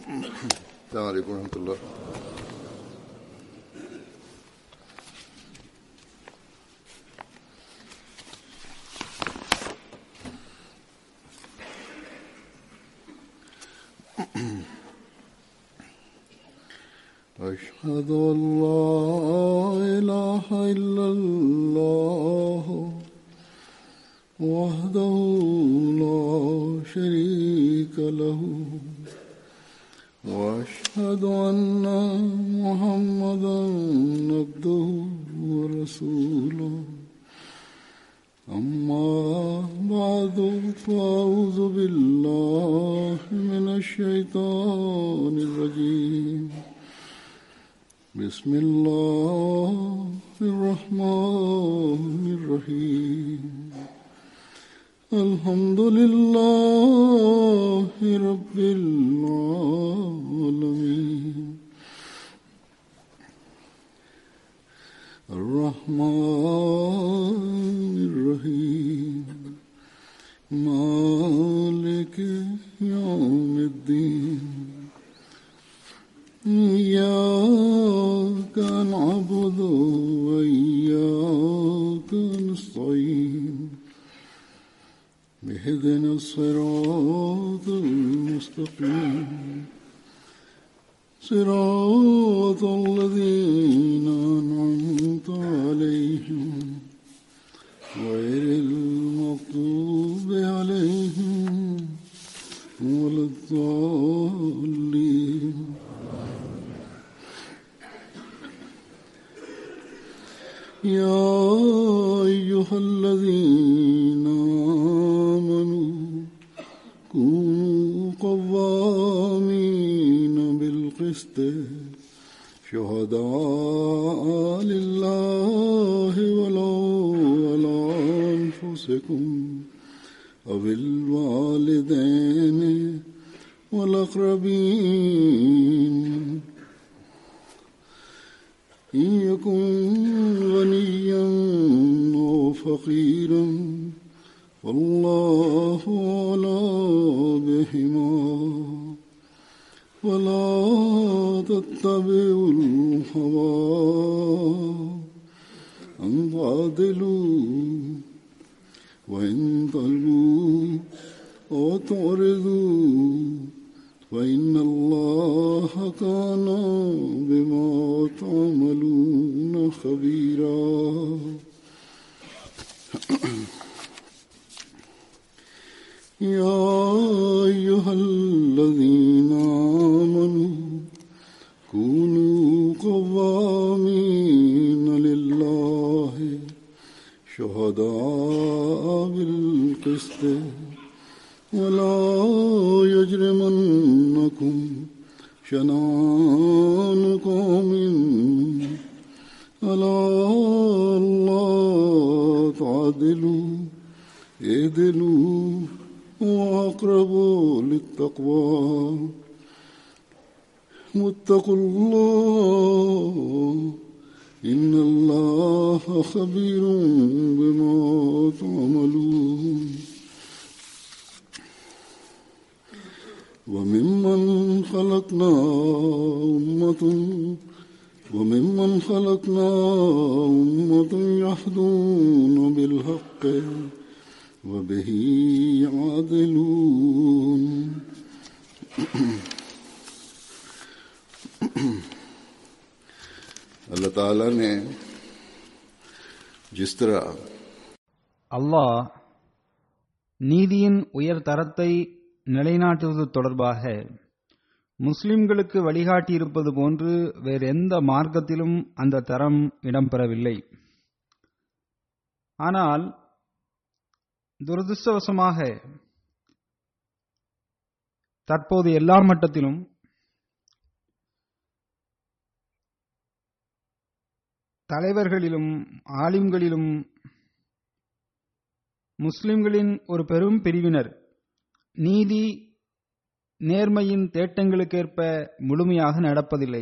السلام عليكم ورحمة الله أشهد أن لا إله إلا الله وحده لا شريك له واشهد ان محمدا عبده ورسوله اما بعد فاعوذ بالله من الشيطان الرجيم بسم الله الرحمن الرحيم الحمد لله رب العالمين الرحمن الرحيم مالك يوم الدين إياك نعبد وإياك نستعين اهدنا الصراط المستقيم صراط الذين أنعمت عليهم غير المغضوب عليهم ولا الضالين يا أيها الذين آمنوا كونوا قوامين بالقسط شهداء لله ولو على أنفسكم أو الوالدين والأقربين إن يكن غنيا أو فقيرا والله أعلى بهما ولا تتبعوا الهوى أن تعدلوا وإن تلووا أو تعرضوا فإن الله كان بما تعملون خبيرا يا أيها الذين آمنوا كونوا قوامين لله شهداء بالقسط ولا يجرمنكم شنان قوم ألا الله تعدلوا اعدلوا وأقربوا للتقوى واتقوا الله إن الله خبير بما تعملون وممن خلقنا أمة وممن خلقنا أمة يحدون بالحق وبه يعدلون اللہ تعالی نے جس طرح அல்லாஹ் நீதியின் உயர் தரத்தை நிலைநாட்டுவது தொடர்பாக முஸ்லிம்களுக்கு வழிகாட்டியிருப்பது போன்று வேறு எந்த மார்க்கத்திலும் அந்த தரம் இடம்பெறவில்லை ஆனால் துரதிருஷ்டவசமாக தற்போது எல்லா மட்டத்திலும் தலைவர்களிலும் ஆலிம்களிலும் முஸ்லிம்களின் ஒரு பெரும் பிரிவினர் நீதி நேர்மையின் தேட்டங்களுக்கேற்ப முழுமையாக நடப்பதில்லை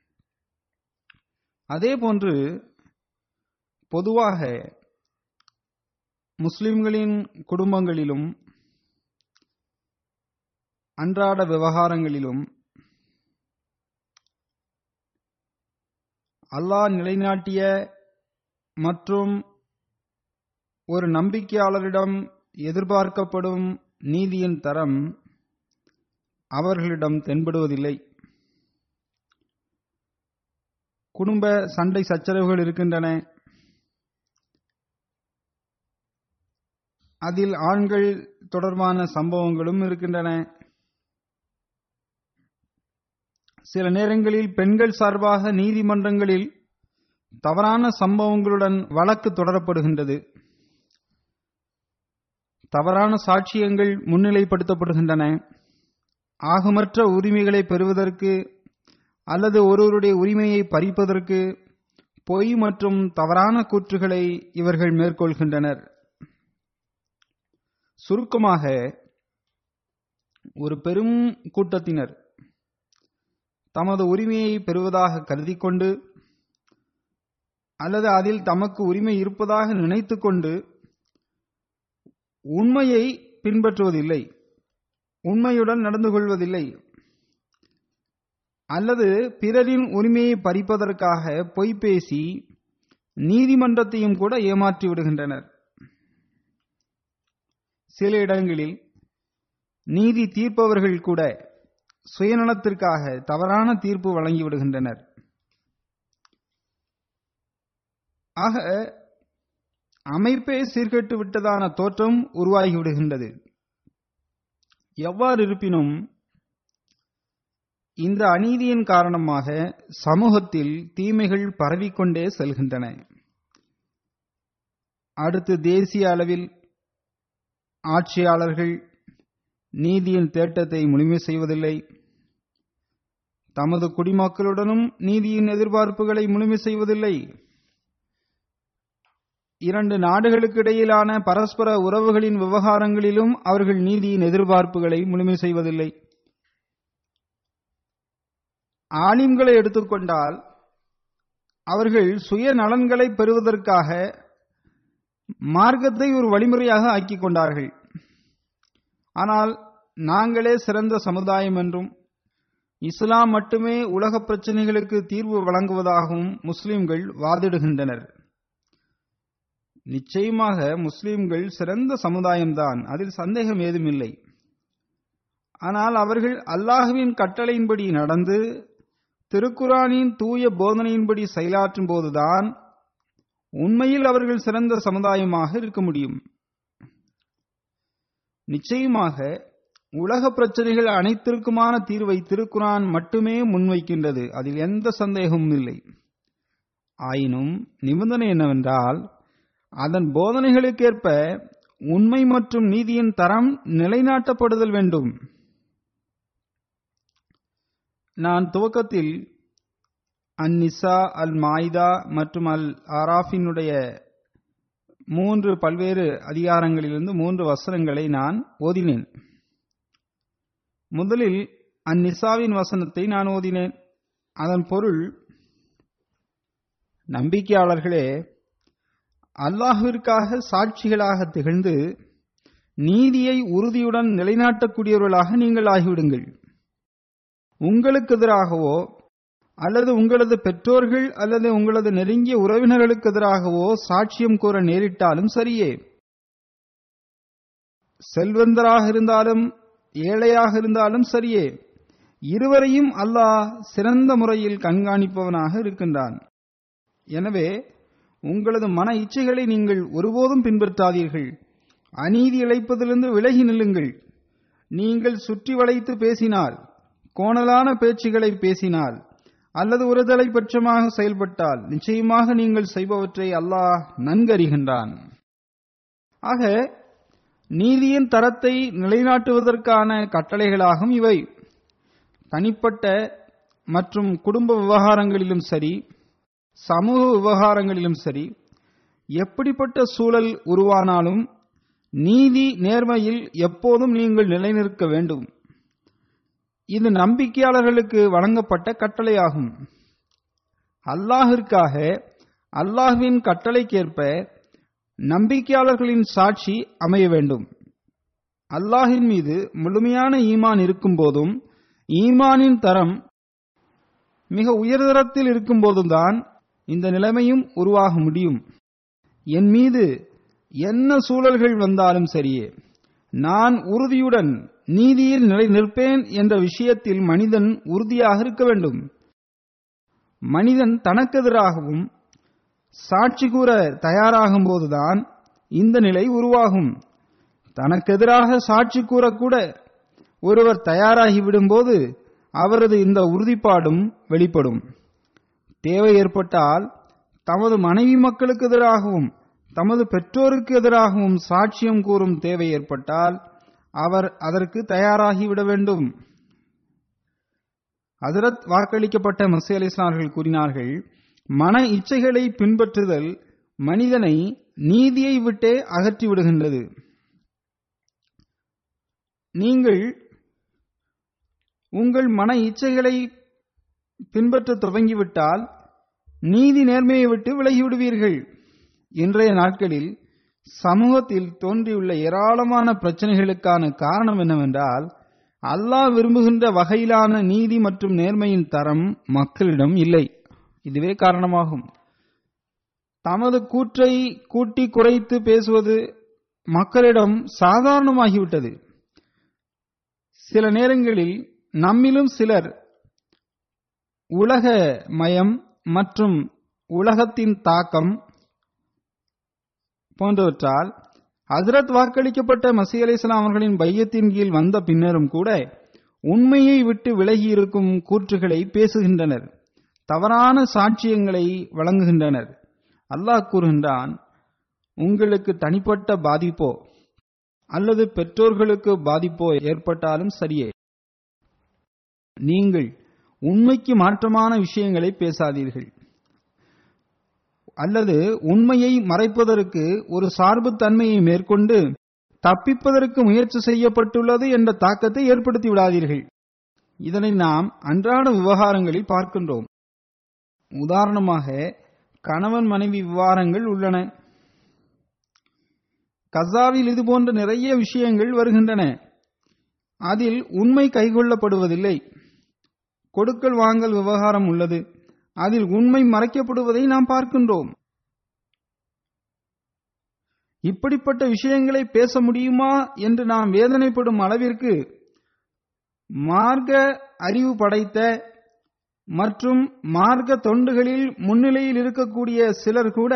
அதேபோன்று பொதுவாக முஸ்லிம்களின் குடும்பங்களிலும் அன்றாட விவகாரங்களிலும் அல்லாஹ் நிலைநாட்டிய மற்றும் ஒரு நம்பிக்கையாளரிடம் எதிர்பார்க்கப்படும் நீதியின் தரம் அவர்களிடம் தென்படுவதில்லை குடும்ப சண்டை சச்சரவுகள் இருக்கின்றன அதில் ஆண்கள் தொடர்பான சம்பவங்களும் இருக்கின்றன சில நேரங்களில் பெண்கள் சார்பாக நீதிமன்றங்களில் தவறான சம்பவங்களுடன் வழக்கு தொடரப்படுகின்றது தவறான சாட்சியங்கள் முன்னிலைப்படுத்தப்படுகின்றன ஆகமற்ற உரிமைகளை பெறுவதற்கு அல்லது ஒருவருடைய உரிமையை பறிப்பதற்கு பொய் மற்றும் தவறான கூற்றுகளை இவர்கள் மேற்கொள்கின்றனர் சுருக்கமாக ஒரு பெரும் கூட்டத்தினர் தமது உரிமையை பெறுவதாக கருதி கொண்டு அல்லது அதில் தமக்கு உரிமை இருப்பதாக நினைத்து கொண்டு உண்மையை பின்பற்றுவதில்லை உண்மையுடன் நடந்து கொள்வதில்லை அல்லது பிறரின் உரிமையை பறிப்பதற்காக பொய் பேசி நீதிமன்றத்தையும் கூட ஏமாற்றி விடுகின்றனர் சில இடங்களில் நீதி தீர்ப்பவர்கள் கூட சுயநலத்திற்காக தவறான தீர்ப்பு வழங்கிவிடுகின்றனர் ஆக அமைப்பே சீர்கெட்டு விட்டதான தோற்றம் உருவாகிவிடுகின்றது எவ்வாறு இருப்பினும் இந்த அநீதியின் காரணமாக சமூகத்தில் தீமைகள் பரவிக்கொண்டே செல்கின்றன அடுத்து தேசிய அளவில் ஆட்சியாளர்கள் நீதியின் தேட்டத்தை முழுமை செய்வதில்லை தமது குடிமக்களுடனும் நீதியின் எதிர்பார்ப்புகளை முழுமை செய்வதில்லை இரண்டு நாடுகளுக்கு இடையிலான பரஸ்பர உறவுகளின் விவகாரங்களிலும் அவர்கள் நீதியின் எதிர்பார்ப்புகளை முழுமை செய்வதில்லை ஆலிம்களை எடுத்துக்கொண்டால் அவர்கள் சுய நலன்களை பெறுவதற்காக மார்க்கத்தை ஒரு வழிமுறையாக ஆக்கிக் கொண்டார்கள் ஆனால் நாங்களே சிறந்த சமுதாயம் என்றும் இஸ்லாம் மட்டுமே உலக பிரச்சனைகளுக்கு தீர்வு வழங்குவதாகவும் முஸ்லிம்கள் வாதிடுகின்றனர் நிச்சயமாக முஸ்லிம்கள் சிறந்த சமுதாயம்தான் அதில் சந்தேகம் ஏதுமில்லை ஆனால் அவர்கள் அல்லாஹுவின் கட்டளையின்படி நடந்து திருக்குரானின் தூய போதனையின்படி செயலாற்றும் போதுதான் உண்மையில் அவர்கள் சிறந்த சமுதாயமாக இருக்க முடியும் நிச்சயமாக உலக பிரச்சனைகள் அனைத்திற்குமான தீர்வை திருக்குரான் மட்டுமே முன்வைக்கின்றது அதில் எந்த சந்தேகமும் இல்லை ஆயினும் நிபந்தனை என்னவென்றால் அதன் போதனைகளுக்கேற்ப உண்மை மற்றும் நீதியின் தரம் நிலைநாட்டப்படுதல் வேண்டும் நான் துவக்கத்தில் அந்நிசா அல் மாய்தா மற்றும் அல் ஆராஃபினுடைய மூன்று பல்வேறு அதிகாரங்களிலிருந்து மூன்று வசனங்களை நான் ஓதினேன் முதலில் அந்நிசாவின் வசனத்தை நான் ஓதினேன் அதன் பொருள் நம்பிக்கையாளர்களே அல்லாஹுவிற்காக சாட்சிகளாக திகழ்ந்து நீதியை உறுதியுடன் நிலைநாட்டக்கூடியவர்களாக நீங்கள் ஆகிவிடுங்கள் உங்களுக்கு எதிராகவோ அல்லது உங்களது பெற்றோர்கள் அல்லது உங்களது நெருங்கிய உறவினர்களுக்கு எதிராகவோ சாட்சியம் கூற நேரிட்டாலும் சரியே செல்வந்தராக இருந்தாலும் ஏழையாக இருந்தாலும் சரியே இருவரையும் அல்லாஹ் சிறந்த முறையில் கண்காணிப்பவனாக இருக்கின்றான் எனவே உங்களது மன இச்சைகளை நீங்கள் ஒருபோதும் பின்பற்றாதீர்கள் அநீதி இழைப்பதிலிருந்து விலகி நில்லுங்கள் நீங்கள் சுற்றி வளைத்து பேசினால் கோணலான பேச்சுகளை பேசினால் அல்லது ஒரு தலைபட்சமாக செயல்பட்டால் நிச்சயமாக நீங்கள் செய்பவற்றை அல்லாஹ் நன்கறிகின்றான் ஆக நீதியின் தரத்தை நிலைநாட்டுவதற்கான கட்டளைகளாகும் இவை தனிப்பட்ட மற்றும் குடும்ப விவகாரங்களிலும் சரி சமூக விவகாரங்களிலும் சரி எப்படிப்பட்ட சூழல் உருவானாலும் நீதி நேர்மையில் எப்போதும் நீங்கள் நிலைநிற்க வேண்டும் இது நம்பிக்கையாளர்களுக்கு வழங்கப்பட்ட கட்டளையாகும் அல்லாஹிற்காக அல்லாஹ்வின் கட்டளைக்கேற்ப நம்பிக்கையாளர்களின் சாட்சி அமைய வேண்டும் அல்லாஹின் மீது முழுமையான ஈமான் இருக்கும் போதும் ஈமானின் தரம் மிக உயர்தரத்தில் இருக்கும் போதும்தான் இந்த நிலைமையும் உருவாக முடியும் என் மீது என்ன சூழல்கள் வந்தாலும் சரியே நான் உறுதியுடன் நீதியில் நிலை நிற்பேன் என்ற விஷயத்தில் மனிதன் உறுதியாக இருக்க வேண்டும் மனிதன் தனக்கெதிராகவும் சாட்சி கூற தயாராகும் போதுதான் இந்த நிலை உருவாகும் தனக்கெதிராக சாட்சி கூறக்கூட ஒருவர் தயாராகிவிடும்போது அவரது இந்த உறுதிப்பாடும் வெளிப்படும் தேவை ஏற்பட்டால் தமது மனைவி மக்களுக்கு எதிராகவும் தமது பெற்றோருக்கு எதிராகவும் சாட்சியம் கூறும் தேவை ஏற்பட்டால் அவர் அதற்கு தயாராகிவிட வேண்டும் ஹதரத் வாக்களிக்கப்பட்ட மசி அலி இஸ்லாமர்கள் கூறினார்கள் மன இச்சைகளை பின்பற்றுதல் மனிதனை நீதியை விட்டே அகற்றி விடுகின்றது நீங்கள் உங்கள் மன இச்சைகளை பின்பற்ற துவங்கிவிட்டால் நீதி நேர்மையை விட்டு விலகிவிடுவீர்கள் இன்றைய நாட்களில் சமூகத்தில் தோன்றியுள்ள ஏராளமான பிரச்சனைகளுக்கான காரணம் என்னவென்றால் அல்லாஹ் விரும்புகின்ற வகையிலான நீதி மற்றும் நேர்மையின் தரம் மக்களிடம் இல்லை இதுவே காரணமாகும் தமது கூற்றை கூட்டி குறைத்து பேசுவது மக்களிடம் சாதாரணமாகிவிட்டது சில நேரங்களில் நம்மிலும் சிலர் உலக மயம் மற்றும் உலகத்தின் தாக்கம் போன்றவற்றால் ஹசரத் வாக்களிக்கப்பட்ட மசி அலி இஸ்லாம் அவர்களின் பையத்தின் கீழ் வந்த பின்னரும் கூட உண்மையை விட்டு விலகி இருக்கும் கூற்றுகளை பேசுகின்றனர் தவறான சாட்சியங்களை வழங்குகின்றனர் அல்லாஹ் கூறுகின்றான் உங்களுக்கு தனிப்பட்ட பாதிப்போ அல்லது பெற்றோர்களுக்கு பாதிப்போ ஏற்பட்டாலும் சரியே நீங்கள் உண்மைக்கு மாற்றமான விஷயங்களை பேசாதீர்கள் அல்லது உண்மையை மறைப்பதற்கு ஒரு சார்பு தன்மையை மேற்கொண்டு தப்பிப்பதற்கு முயற்சி செய்யப்பட்டுள்ளது என்ற தாக்கத்தை ஏற்படுத்தி விடாதீர்கள் இதனை நாம் அன்றாட விவகாரங்களில் பார்க்கின்றோம் உதாரணமாக கணவன் மனைவி விவகாரங்கள் உள்ளன கசாவில் இது போன்ற நிறைய விஷயங்கள் வருகின்றன அதில் உண்மை கைகொள்ளப்படுவதில்லை கொடுக்கல் வாங்கல் விவகாரம் உள்ளது அதில் உண்மை மறைக்கப்படுவதை நாம் பார்க்கின்றோம் இப்படிப்பட்ட விஷயங்களை பேச முடியுமா என்று நாம் வேதனைப்படும் அளவிற்கு மார்க்க அறிவு படைத்த மற்றும் மார்க்க தொண்டுகளில் முன்னிலையில் இருக்கக்கூடிய சிலர் கூட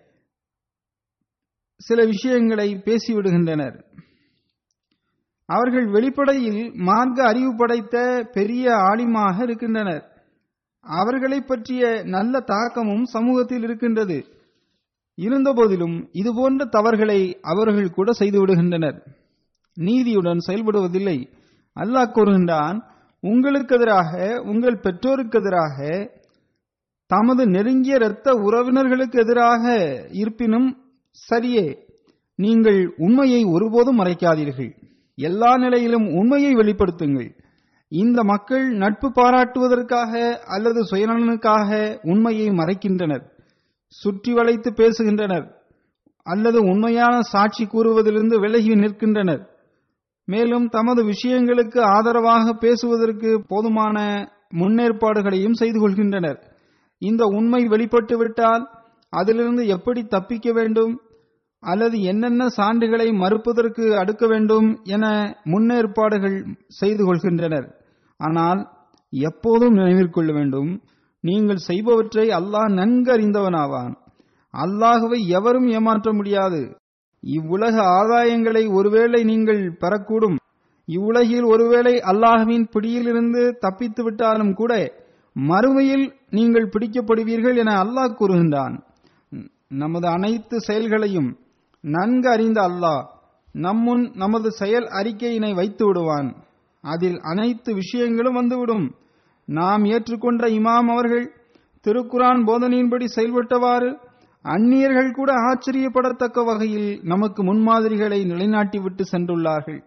சில விஷயங்களை பேசிவிடுகின்றனர் அவர்கள் வெளிப்படையில் மார்க்க அறிவு படைத்த பெரிய ஆலிமாக இருக்கின்றனர் அவர்களை பற்றிய நல்ல தாக்கமும் சமூகத்தில் இருக்கின்றது இருந்தபோதிலும் இதுபோன்ற தவறுகளை அவர்கள் கூட செய்து விடுகின்றனர் நீதியுடன் செயல்படுவதில்லை அல்லாஹ் கூறுகின்றான் உங்களுக்கு எதிராக உங்கள் பெற்றோருக்கு எதிராக தமது நெருங்கிய இரத்த உறவினர்களுக்கு எதிராக இருப்பினும் சரியே நீங்கள் உண்மையை ஒருபோதும் மறைக்காதீர்கள் எல்லா நிலையிலும் உண்மையை வெளிப்படுத்துங்கள் இந்த மக்கள் நட்பு பாராட்டுவதற்காக அல்லது சுயநலனுக்காக உண்மையை மறைக்கின்றனர் சுற்றி வளைத்து பேசுகின்றனர் அல்லது உண்மையான சாட்சி கூறுவதிலிருந்து விலகி நிற்கின்றனர் மேலும் தமது விஷயங்களுக்கு ஆதரவாக பேசுவதற்கு போதுமான முன்னேற்பாடுகளையும் செய்து கொள்கின்றனர் இந்த உண்மை வெளிப்பட்டு விட்டால் அதிலிருந்து எப்படி தப்பிக்க வேண்டும் அல்லது என்னென்ன சான்றுகளை மறுப்பதற்கு அடுக்க வேண்டும் என முன்னேற்பாடுகள் செய்து கொள்கின்றனர் ஆனால் எப்போதும் நினைவிற்கொள்ள வேண்டும் நீங்கள் செய்பவற்றை அல்லாஹ் நன்கு அறிந்தவனாவான் அல்லாஹுவை எவரும் ஏமாற்ற முடியாது இவ்வுலக ஆதாயங்களை ஒருவேளை நீங்கள் பெறக்கூடும் இவ்வுலகில் ஒருவேளை அல்லாஹுவின் பிடியிலிருந்து தப்பித்து விட்டாலும் கூட மறுமையில் நீங்கள் பிடிக்கப்படுவீர்கள் என அல்லாஹ் கூறுகின்றான் நமது அனைத்து செயல்களையும் நன்கு அறிந்த அல்லாஹ் நம்முன் நமது செயல் அறிக்கையினை வைத்து விடுவான் அதில் அனைத்து விஷயங்களும் வந்துவிடும் நாம் ஏற்றுக்கொண்ட இமாம் அவர்கள் திருக்குரான் போதனையின்படி செயல்பட்டவாறு அந்நியர்கள் கூட ஆச்சரியப்படத்தக்க வகையில் நமக்கு முன்மாதிரிகளை நிலைநாட்டிவிட்டு சென்றுள்ளார்கள்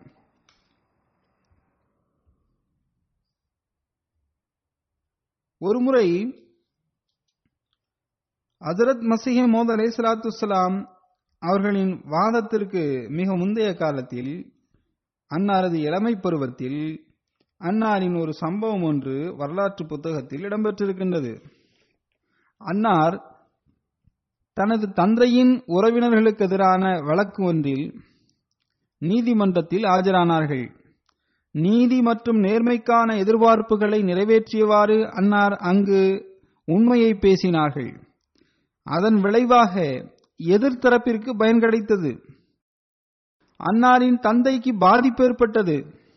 ஒருமுறை ஹசரத் மசிஹே மோத் அலை சலாத்துலாம் அவர்களின் வாதத்திற்கு மிக முந்தைய காலத்தில் அன்னாரது இளமை பருவத்தில் அன்னாரின் ஒரு சம்பவம் ஒன்று வரலாற்று புத்தகத்தில் இடம்பெற்றிருக்கின்றது அன்னார் தனது தந்தையின் உறவினர்களுக்கு எதிரான வழக்கு ஒன்றில் நீதிமன்றத்தில் ஆஜரானார்கள் நீதி மற்றும் நேர்மைக்கான எதிர்பார்ப்புகளை நிறைவேற்றியவாறு அன்னார் அங்கு உண்மையை பேசினார்கள் அதன் விளைவாக எதிர்த்தரப்பிற்கு பயன் கிடைத்தது அன்னாரின் தந்தைக்கு பாதிப்பு ஏற்பட்டது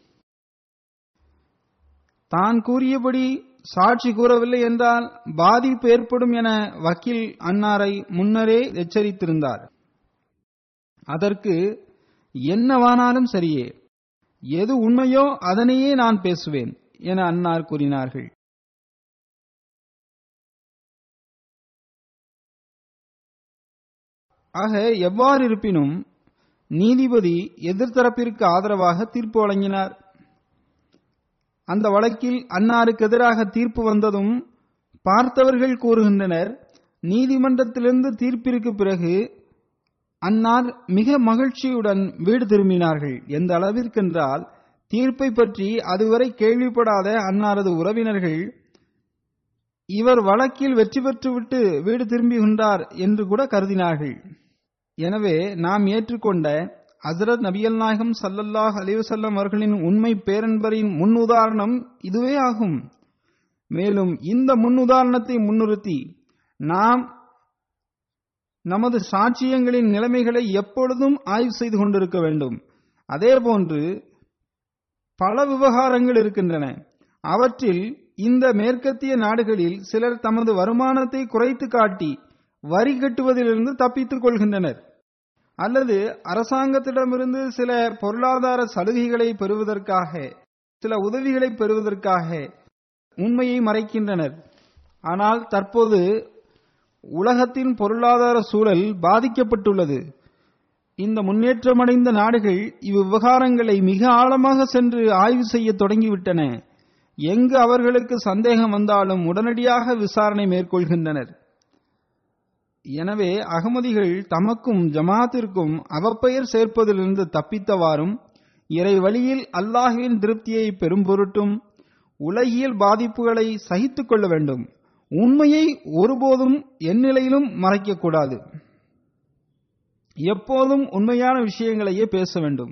தான் கூறியபடி சாட்சி கூறவில்லை என்றால் பாதிப்பு ஏற்படும் என வக்கீல் அன்னாரை முன்னரே எச்சரித்திருந்தார் அதற்கு என்னவானாலும் சரியே எது உண்மையோ அதனையே நான் பேசுவேன் என அன்னார் கூறினார்கள் ஆக எவ்வாறு இருப்பினும் நீதிபதி எதிர்த்தரப்பிற்கு ஆதரவாக தீர்ப்பு வழங்கினார் அந்த வழக்கில் அன்னாருக்கு எதிராக தீர்ப்பு வந்ததும் பார்த்தவர்கள் கூறுகின்றனர் நீதிமன்றத்திலிருந்து தீர்ப்பிற்கு பிறகு அன்னார் மிக மகிழ்ச்சியுடன் வீடு திரும்பினார்கள் எந்த அளவிற்கென்றால் தீர்ப்பை பற்றி அதுவரை கேள்விப்படாத அன்னாரது உறவினர்கள் இவர் வழக்கில் வெற்றி பெற்றுவிட்டு வீடு திரும்புகின்றார் என்று கூட கருதினார்கள் எனவே நாம் ஏற்றுக்கொண்ட ஹசரத் நபியல் நாயகம் சல்லல்லாஹ் அலிவசல்லம் அவர்களின் உண்மை பேரன்பரின் முன் உதாரணம் இதுவே ஆகும் மேலும் இந்த முன் உதாரணத்தை முன்னிறுத்தி நாம் நமது சாட்சியங்களின் நிலைமைகளை எப்பொழுதும் ஆய்வு செய்து கொண்டிருக்க வேண்டும் அதேபோன்று பல விவகாரங்கள் இருக்கின்றன அவற்றில் இந்த மேற்கத்திய நாடுகளில் சிலர் தமது வருமானத்தை குறைத்து காட்டி வரி கட்டுவதிலிருந்து தப்பித்துக் கொள்கின்றனர் அல்லது அரசாங்கத்திடமிருந்து சில பொருளாதார சலுகைகளை பெறுவதற்காக சில உதவிகளை பெறுவதற்காக உண்மையை மறைக்கின்றனர் ஆனால் தற்போது உலகத்தின் பொருளாதார சூழல் பாதிக்கப்பட்டுள்ளது இந்த முன்னேற்றமடைந்த நாடுகள் இவ்விவகாரங்களை மிக ஆழமாக சென்று ஆய்வு செய்ய தொடங்கிவிட்டன எங்கு அவர்களுக்கு சந்தேகம் வந்தாலும் உடனடியாக விசாரணை மேற்கொள்கின்றனர் எனவே அகமதிகள் தமக்கும் ஜமாத்திற்கும் அவப்பெயர் சேர்ப்பதிலிருந்து தப்பித்தவாறும் இறை வழியில் அல்லாஹுவின் திருப்தியை பெரும் பொருட்டும் உலகியல் பாதிப்புகளை சகித்துக் கொள்ள வேண்டும் உண்மையை ஒருபோதும் எந்நிலையிலும் மறைக்கக்கூடாது எப்போதும் உண்மையான விஷயங்களையே பேச வேண்டும்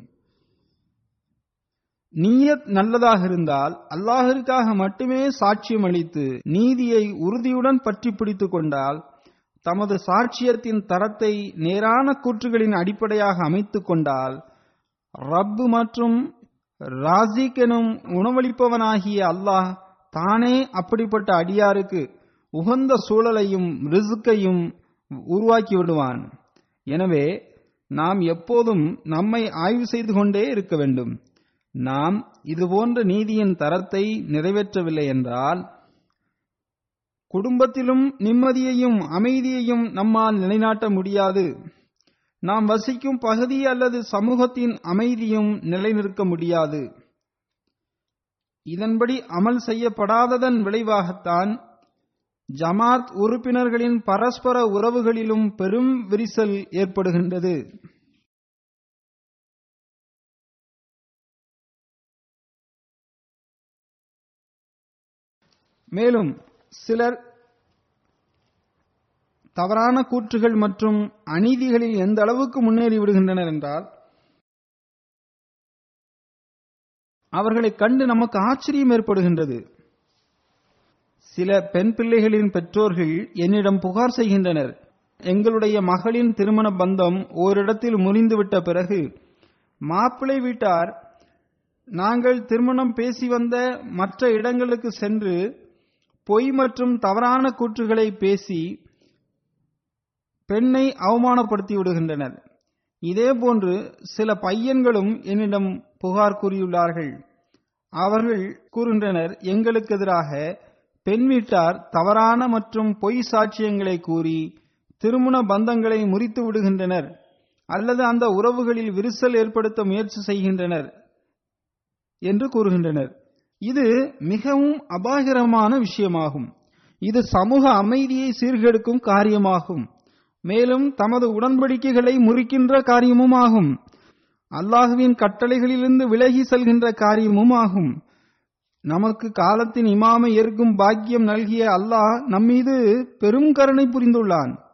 நீயத் நல்லதாக இருந்தால் அல்லாஹிற்காக மட்டுமே சாட்சியம் அளித்து நீதியை உறுதியுடன் பற்றி பிடித்துக் கொண்டால் தமது சாட்சியத்தின் தரத்தை நேரான கூற்றுகளின் அடிப்படையாக அமைத்துக் கொண்டால் ரப்பு மற்றும் ராசிக் எனும் உணவளிப்பவனாகிய அல்லாஹ் தானே அப்படிப்பட்ட அடியாருக்கு உகந்த சூழலையும் ரிசுக்கையும் உருவாக்கி விடுவான் எனவே நாம் எப்போதும் நம்மை ஆய்வு செய்து கொண்டே இருக்க வேண்டும் நாம் இதுபோன்ற நீதியின் தரத்தை நிறைவேற்றவில்லை என்றால் குடும்பத்திலும் நிம்மதியையும் அமைதியையும் நம்மால் நிலைநாட்ட முடியாது நாம் வசிக்கும் பகுதி அல்லது சமூகத்தின் அமைதியும் நிலைநிற்க முடியாது இதன்படி அமல் செய்யப்படாததன் விளைவாகத்தான் ஜமாத் உறுப்பினர்களின் பரஸ்பர உறவுகளிலும் பெரும் விரிசல் ஏற்படுகின்றது மேலும் சிலர் தவறான கூற்றுகள் மற்றும் அநீதிகளில் எந்த அளவுக்கு முன்னேறி விடுகின்றனர் என்றால் அவர்களை கண்டு நமக்கு ஆச்சரியம் ஏற்படுகின்றது சில பெண் பிள்ளைகளின் பெற்றோர்கள் என்னிடம் புகார் செய்கின்றனர் எங்களுடைய மகளின் திருமண பந்தம் ஓரிடத்தில் முறிந்துவிட்ட பிறகு மாப்பிள்ளை வீட்டார் நாங்கள் திருமணம் பேசி வந்த மற்ற இடங்களுக்கு சென்று பொய் மற்றும் தவறான கூற்றுகளை பேசி பெண்ணை அவமானப்படுத்தி விடுகின்றனர் இதேபோன்று சில பையன்களும் என்னிடம் புகார் கூறியுள்ளார்கள் அவர்கள் கூறுகின்றனர் எங்களுக்கு எதிராக பெண் வீட்டார் தவறான மற்றும் பொய் சாட்சியங்களை கூறி திருமண பந்தங்களை முறித்து விடுகின்றனர் அல்லது அந்த உறவுகளில் விரிசல் ஏற்படுத்த முயற்சி செய்கின்றனர் என்று கூறுகின்றனர் இது மிகவும் அபாயகரமான விஷயமாகும் இது சமூக அமைதியை சீர்கெடுக்கும் காரியமாகும் மேலும் தமது உடன்படிக்கைகளை முறிக்கின்ற காரியமும் ஆகும் அல்லாஹுவின் கட்டளைகளிலிருந்து விலகி செல்கின்ற காரியமும் ஆகும் நமக்கு காலத்தின் இமாமை ஏற்கும் பாக்கியம் நல்கிய அல்லாஹ் நம்மீது பெரும் கருணை புரிந்துள்ளான்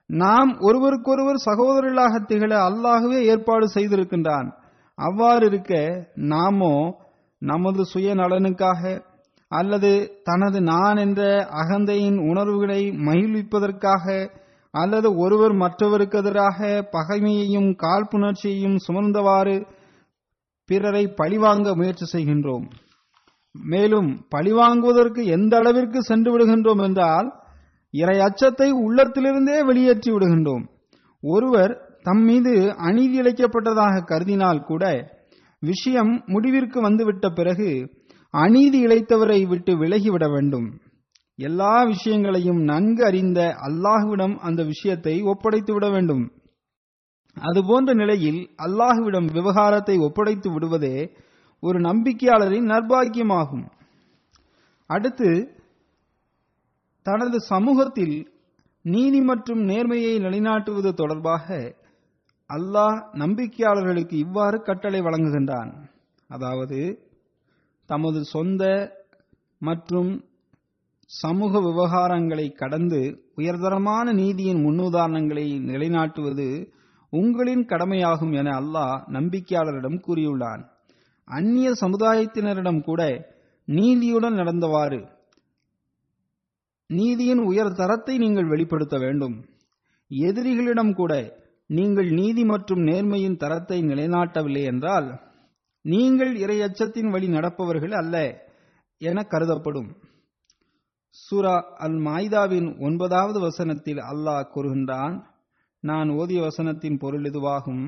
நாம் ஒருவருக்கொருவர் சகோதரர்களாக திகழ அல்லாகவே ஏற்பாடு செய்திருக்கின்றான் அவ்வாறு இருக்க நாமோ நமது சுயநலனுக்காக அல்லது தனது நான் என்ற அகந்தையின் உணர்வுகளை மகிழ்விப்பதற்காக அல்லது ஒருவர் மற்றவருக்கு எதிராக பகைமையையும் காழ்ப்புணர்ச்சியையும் சுமர்ந்தவாறு பிறரை பழிவாங்க முயற்சி செய்கின்றோம் மேலும் பழிவாங்குவதற்கு எந்த அளவிற்கு சென்று விடுகின்றோம் என்றால் இறை அச்சத்தை உள்ளத்திலிருந்தே வெளியேற்றி விடுகின்றோம் ஒருவர் தம் மீது அநீதி இழைக்கப்பட்டதாக கருதினால் கூட விஷயம் முடிவிற்கு வந்துவிட்ட பிறகு அநீதி இழைத்தவரை விட்டு விலகிவிட வேண்டும் எல்லா விஷயங்களையும் நன்கு அறிந்த அல்லாஹுவிடம் அந்த விஷயத்தை ஒப்படைத்து விட வேண்டும் அதுபோன்ற நிலையில் அல்லாஹுவிடம் விவகாரத்தை ஒப்படைத்து விடுவதே ஒரு நம்பிக்கையாளரின் நர்பாக்கியமாகும் அடுத்து தனது சமூகத்தில் நீதி மற்றும் நேர்மையை நிலைநாட்டுவது தொடர்பாக அல்லாஹ் நம்பிக்கையாளர்களுக்கு இவ்வாறு கட்டளை வழங்குகின்றான் அதாவது தமது சொந்த மற்றும் சமூக விவகாரங்களை கடந்து உயர்தரமான நீதியின் முன்னுதாரணங்களை நிலைநாட்டுவது உங்களின் கடமையாகும் என அல்லாஹ் நம்பிக்கையாளரிடம் கூறியுள்ளான் அந்நிய சமுதாயத்தினரிடம் கூட நீதியுடன் நடந்தவாறு நீதியின் உயர் தரத்தை நீங்கள் வெளிப்படுத்த வேண்டும் எதிரிகளிடம் கூட நீங்கள் நீதி மற்றும் நேர்மையின் தரத்தை நிலைநாட்டவில்லை என்றால் நீங்கள் இறை அச்சத்தின் வழி நடப்பவர்கள் அல்ல என கருதப்படும் சூரா அல் மாய்தாவின் ஒன்பதாவது வசனத்தில் அல்லாஹ் கூறுகின்றான் நான் ஓதிய வசனத்தின் பொருள் இதுவாகும்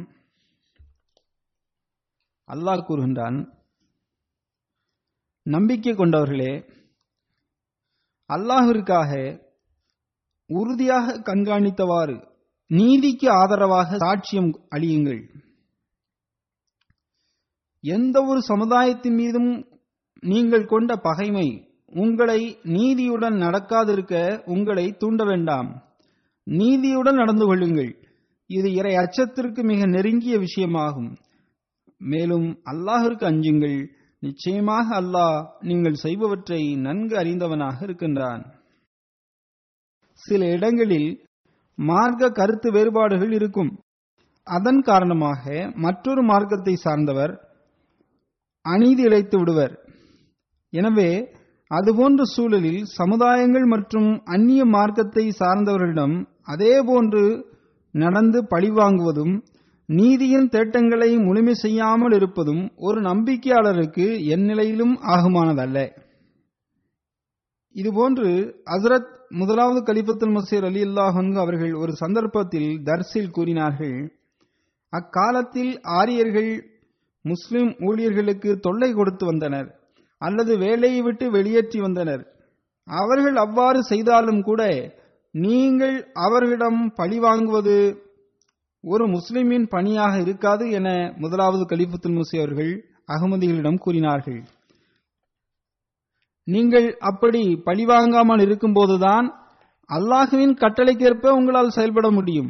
அல்லாஹ் கூறுகின்றான் நம்பிக்கை கொண்டவர்களே அல்லாஹிற்காக உறுதியாக கண்காணித்தவாறு நீதிக்கு ஆதரவாக சாட்சியம் அளியுங்கள் எந்த ஒரு சமுதாயத்தின் மீதும் நீங்கள் கொண்ட பகைமை உங்களை நீதியுடன் நடக்காதிருக்க உங்களை தூண்ட வேண்டாம் நீதியுடன் நடந்து கொள்ளுங்கள் இது இறை அச்சத்திற்கு மிக நெருங்கிய விஷயமாகும் மேலும் அல்லாஹிற்கு அஞ்சுங்கள் நிச்சயமாக அல்லாஹ் நீங்கள் செய்பவற்றை நன்கு அறிந்தவனாக இருக்கின்றான் சில இடங்களில் மார்க்க கருத்து வேறுபாடுகள் இருக்கும் அதன் காரணமாக மற்றொரு மார்க்கத்தை சார்ந்தவர் அநீதி இழைத்து விடுவர் எனவே அதுபோன்ற சூழலில் சமுதாயங்கள் மற்றும் அந்நிய மார்க்கத்தை சார்ந்தவர்களிடம் அதேபோன்று நடந்து பழிவாங்குவதும் நீதியின் தேட்டங்களை முழுமை செய்யாமல் இருப்பதும் ஒரு நம்பிக்கையாளருக்கு எந்நிலையிலும் ஆகுமானதல்ல இதுபோன்று ஹசரத் முதலாவது கலிபத்துல் மசீர் அலி அல்லாஹன்கு அவர்கள் ஒரு சந்தர்ப்பத்தில் தர்சில் கூறினார்கள் அக்காலத்தில் ஆரியர்கள் முஸ்லிம் ஊழியர்களுக்கு தொல்லை கொடுத்து வந்தனர் அல்லது வேலையை விட்டு வெளியேற்றி வந்தனர் அவர்கள் அவ்வாறு செய்தாலும் கூட நீங்கள் அவர்களிடம் பழி வாங்குவது ஒரு முஸ்லிமின் பணியாக இருக்காது என முதலாவது கலிபத்துல் முசி அவர்கள் அகமதிகளிடம் கூறினார்கள் நீங்கள் அப்படி பழிவாங்காமல் இருக்கும்போதுதான் அல்லாஹுவின் கட்டளைக்கேற்ப உங்களால் செயல்பட முடியும்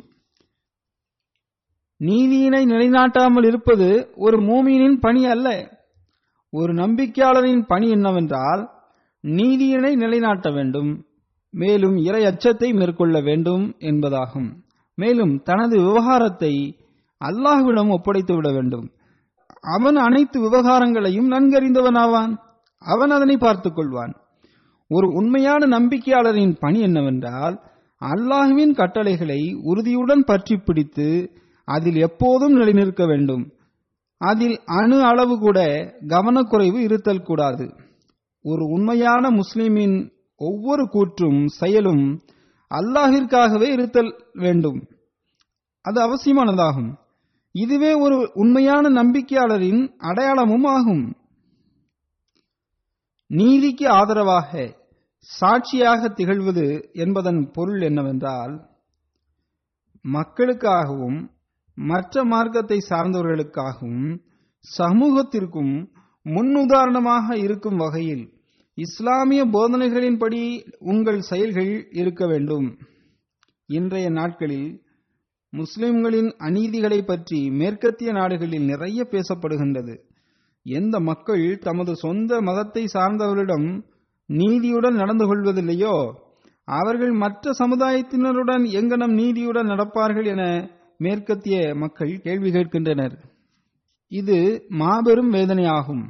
நீதியினை நிலைநாட்டாமல் இருப்பது ஒரு மூமியினின் பணி அல்ல ஒரு நம்பிக்கையாளரின் பணி என்னவென்றால் நீதியினை நிலைநாட்ட வேண்டும் மேலும் இறை அச்சத்தை மேற்கொள்ள வேண்டும் என்பதாகும் மேலும் தனது விவகாரத்தை அல்லாஹ்விடம் ஒப்படைத்து விட வேண்டும் அவன் அனைத்து விவகாரங்களையும் நன்கறிந்தவனாவான் அவன் அதனை பார்த்துக் கொள்வான் ஒரு உண்மையான நம்பிக்கையாளரின் பணி என்னவென்றால் அல்லாஹுவின் கட்டளைகளை உறுதியுடன் பற்றி பிடித்து அதில் எப்போதும் நிலைநிற்க வேண்டும் அதில் அணு அளவு கூட கவனக்குறைவு இருத்தல் கூடாது ஒரு உண்மையான முஸ்லிமின் ஒவ்வொரு கூற்றும் செயலும் அல்லாஹிற்காகவே இருத்தல் வேண்டும் அது அவசியமானதாகும் இதுவே ஒரு உண்மையான நம்பிக்கையாளரின் அடையாளமும் ஆகும் நீதிக்கு ஆதரவாக சாட்சியாக திகழ்வது என்பதன் பொருள் என்னவென்றால் மக்களுக்காகவும் மற்ற மார்க்கத்தை சார்ந்தவர்களுக்காகவும் சமூகத்திற்கும் முன்னுதாரணமாக இருக்கும் வகையில் இஸ்லாமிய போதனைகளின்படி உங்கள் செயல்கள் இருக்க வேண்டும் இன்றைய நாட்களில் முஸ்லிம்களின் அநீதிகளை பற்றி மேற்கத்திய நாடுகளில் நிறைய பேசப்படுகின்றது எந்த மக்கள் தமது சொந்த மதத்தை சார்ந்தவரிடம் நீதியுடன் நடந்து கொள்வதில்லையோ அவர்கள் மற்ற சமுதாயத்தினருடன் எங்கனம் நீதியுடன் நடப்பார்கள் என மேற்கத்திய மக்கள் கேள்வி கேட்கின்றனர் இது மாபெரும் வேதனையாகும்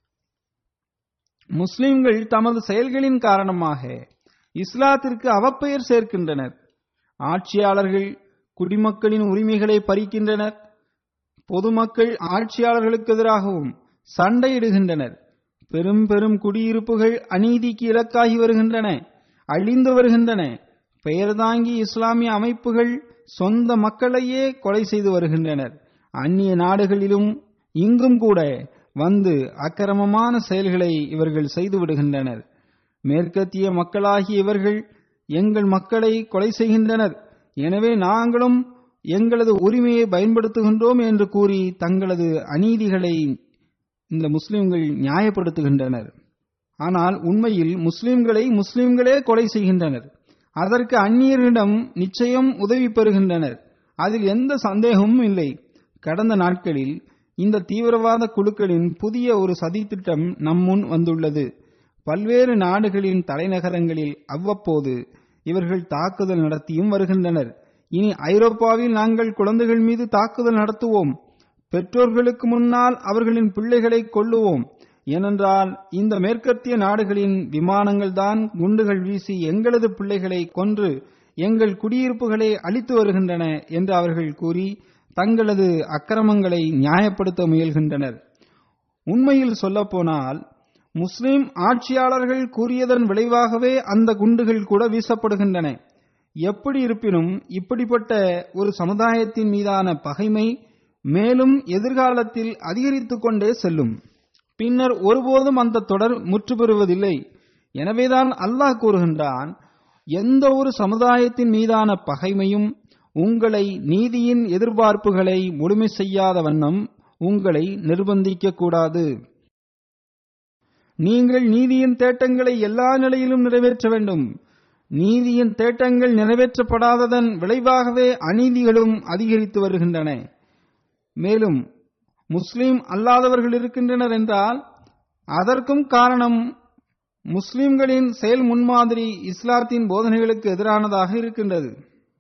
முஸ்லிம்கள் தமது செயல்களின் காரணமாக இஸ்லாத்திற்கு அவப்பெயர் சேர்க்கின்றனர் ஆட்சியாளர்கள் குடிமக்களின் உரிமைகளை பறிக்கின்றனர் பொதுமக்கள் ஆட்சியாளர்களுக்கு எதிராகவும் சண்டையிடுகின்றனர் பெரும் பெரும் குடியிருப்புகள் அநீதிக்கு இலக்காகி வருகின்றன அழிந்து வருகின்றன பெயர் தாங்கி இஸ்லாமிய அமைப்புகள் சொந்த மக்களையே கொலை செய்து வருகின்றனர் அந்நிய நாடுகளிலும் இங்கும் கூட வந்து அக்கிரமமான செயல்களை இவர்கள் செய்து விடுகின்றனர் மேற்கத்திய மக்களாகிய இவர்கள் எங்கள் மக்களை கொலை செய்கின்றனர் எனவே நாங்களும் எங்களது உரிமையை பயன்படுத்துகின்றோம் என்று கூறி தங்களது அநீதிகளை இந்த முஸ்லிம்கள் நியாயப்படுத்துகின்றனர் ஆனால் உண்மையில் முஸ்லிம்களை முஸ்லிம்களே கொலை செய்கின்றனர் அதற்கு அந்நியர்களிடம் நிச்சயம் உதவி பெறுகின்றனர் அதில் எந்த சந்தேகமும் இல்லை கடந்த நாட்களில் இந்த தீவிரவாத குழுக்களின் புதிய ஒரு சதித்திட்டம் நம் முன் வந்துள்ளது பல்வேறு நாடுகளின் தலைநகரங்களில் அவ்வப்போது இவர்கள் தாக்குதல் நடத்தியும் வருகின்றனர் இனி ஐரோப்பாவில் நாங்கள் குழந்தைகள் மீது தாக்குதல் நடத்துவோம் பெற்றோர்களுக்கு முன்னால் அவர்களின் பிள்ளைகளை கொல்லுவோம் ஏனென்றால் இந்த மேற்கத்திய நாடுகளின் விமானங்கள் தான் குண்டுகள் வீசி எங்களது பிள்ளைகளை கொன்று எங்கள் குடியிருப்புகளை அழித்து வருகின்றன என்று அவர்கள் கூறி தங்களது அக்கிரமங்களை நியாயப்படுத்த முயல்கின்றனர் உண்மையில் சொல்லப்போனால் முஸ்லிம் ஆட்சியாளர்கள் கூறியதன் விளைவாகவே அந்த குண்டுகள் கூட வீசப்படுகின்றன எப்படி இருப்பினும் இப்படிப்பட்ட ஒரு சமுதாயத்தின் மீதான பகைமை மேலும் எதிர்காலத்தில் அதிகரித்துக் கொண்டே செல்லும் பின்னர் ஒருபோதும் அந்த தொடர் முற்று பெறுவதில்லை எனவேதான் அல்லாஹ் கூறுகின்றான் எந்த ஒரு சமுதாயத்தின் மீதான பகைமையும் உங்களை நீதியின் எதிர்பார்ப்புகளை முழுமை செய்யாத வண்ணம் உங்களை நிர்பந்திக்க கூடாது நீங்கள் நீதியின் தேட்டங்களை எல்லா நிலையிலும் நிறைவேற்ற வேண்டும் நீதியின் தேட்டங்கள் நிறைவேற்றப்படாததன் விளைவாகவே அநீதிகளும் அதிகரித்து வருகின்றன மேலும் முஸ்லிம் அல்லாதவர்கள் இருக்கின்றனர் என்றால் அதற்கும் காரணம் முஸ்லிம்களின் செயல் முன்மாதிரி இஸ்லாத்தின் போதனைகளுக்கு எதிரானதாக இருக்கின்றது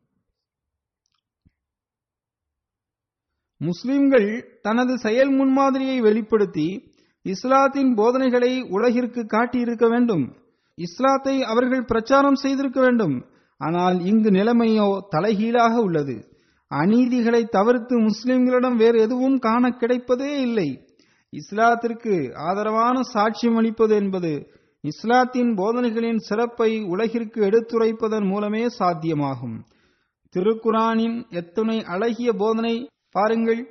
முஸ்லிம்கள் தனது செயல் முன்மாதிரியை வெளிப்படுத்தி இஸ்லாத்தின் போதனைகளை உலகிற்கு காட்டியிருக்க வேண்டும் இஸ்லாத்தை அவர்கள் பிரச்சாரம் செய்திருக்க வேண்டும் ஆனால் இங்கு நிலைமையோ தலைகீழாக உள்ளது அநீதிகளை தவிர்த்து முஸ்லிம்களிடம் வேறு எதுவும் காண கிடைப்பதே இல்லை இஸ்லாத்திற்கு ஆதரவான சாட்சியம் அளிப்பது என்பது இஸ்லாத்தின் போதனைகளின் சிறப்பை உலகிற்கு எடுத்துரைப்பதன் மூலமே சாத்தியமாகும் திருக்குரானின் எத்துணை அழகிய போதனை பாருங்கள்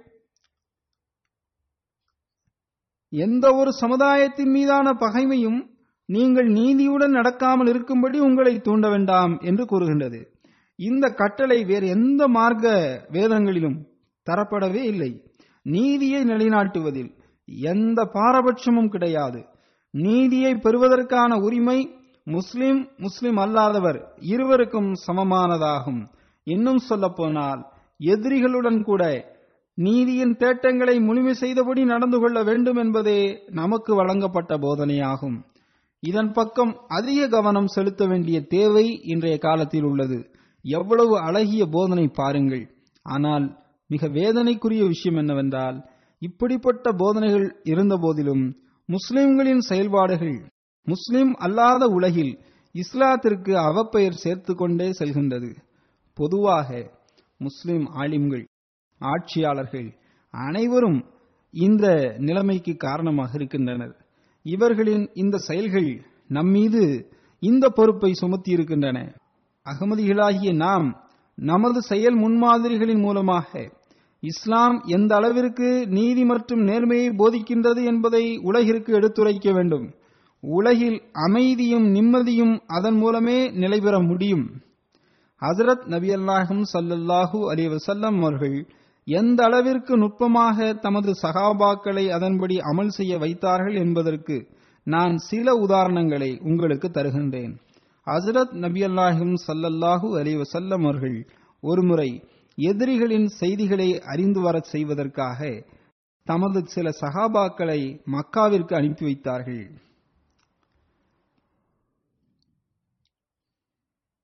எந்த ஒரு சமுதாயத்தின் மீதான பகைமையும் நீங்கள் நீதியுடன் நடக்காமல் இருக்கும்படி உங்களை தூண்ட வேண்டாம் என்று கூறுகின்றது இந்த கட்டளை வேறு எந்த மார்க்க வேதங்களிலும் தரப்படவே இல்லை நீதியை நிலைநாட்டுவதில் எந்த பாரபட்சமும் கிடையாது நீதியை பெறுவதற்கான உரிமை முஸ்லிம் முஸ்லிம் அல்லாதவர் இருவருக்கும் சமமானதாகும் இன்னும் சொல்லப்போனால் எதிரிகளுடன் கூட நீதியின் தேட்டங்களை முழுமை செய்தபடி நடந்து கொள்ள வேண்டும் என்பதே நமக்கு வழங்கப்பட்ட போதனையாகும் இதன் பக்கம் அதிக கவனம் செலுத்த வேண்டிய தேவை இன்றைய காலத்தில் உள்ளது எவ்வளவு அழகிய போதனை பாருங்கள் ஆனால் மிக வேதனைக்குரிய விஷயம் என்னவென்றால் இப்படிப்பட்ட போதனைகள் இருந்த போதிலும் முஸ்லிம்களின் செயல்பாடுகள் முஸ்லிம் அல்லாத உலகில் இஸ்லாத்திற்கு அவப்பெயர் சேர்த்து கொண்டே செல்கின்றது பொதுவாக முஸ்லிம் ஆலிம்கள் ஆட்சியாளர்கள் அனைவரும் இந்த நிலைமைக்கு காரணமாக இருக்கின்றனர் இவர்களின் இந்த செயல்கள் நம்மீது இந்த பொறுப்பை சுமத்தி இருக்கின்றன அகமதிகளாகிய நாம் நமது செயல் முன்மாதிரிகளின் மூலமாக இஸ்லாம் எந்த அளவிற்கு நீதி மற்றும் நேர்மையை போதிக்கின்றது என்பதை உலகிற்கு எடுத்துரைக்க வேண்டும் உலகில் அமைதியும் நிம்மதியும் அதன் மூலமே நிலைபெற முடியும் ஹசரத் நபி அல்லாஹும் சல்லல்லாஹூ அலி வசல்லம் அவர்கள் எந்த அளவிற்கு நுட்பமாக தமது சகாபாக்களை அதன்படி அமல் செய்ய வைத்தார்கள் என்பதற்கு நான் சில உதாரணங்களை உங்களுக்கு தருகின்றேன் ஹசரத் நபி அல்லாஹும் சல்லல்லாஹூ அலி வசல்லம் அவர்கள் ஒருமுறை எதிரிகளின் செய்திகளை அறிந்து வரச் செய்வதற்காக தமது சில சகாபாக்களை மக்காவிற்கு அனுப்பி வைத்தார்கள்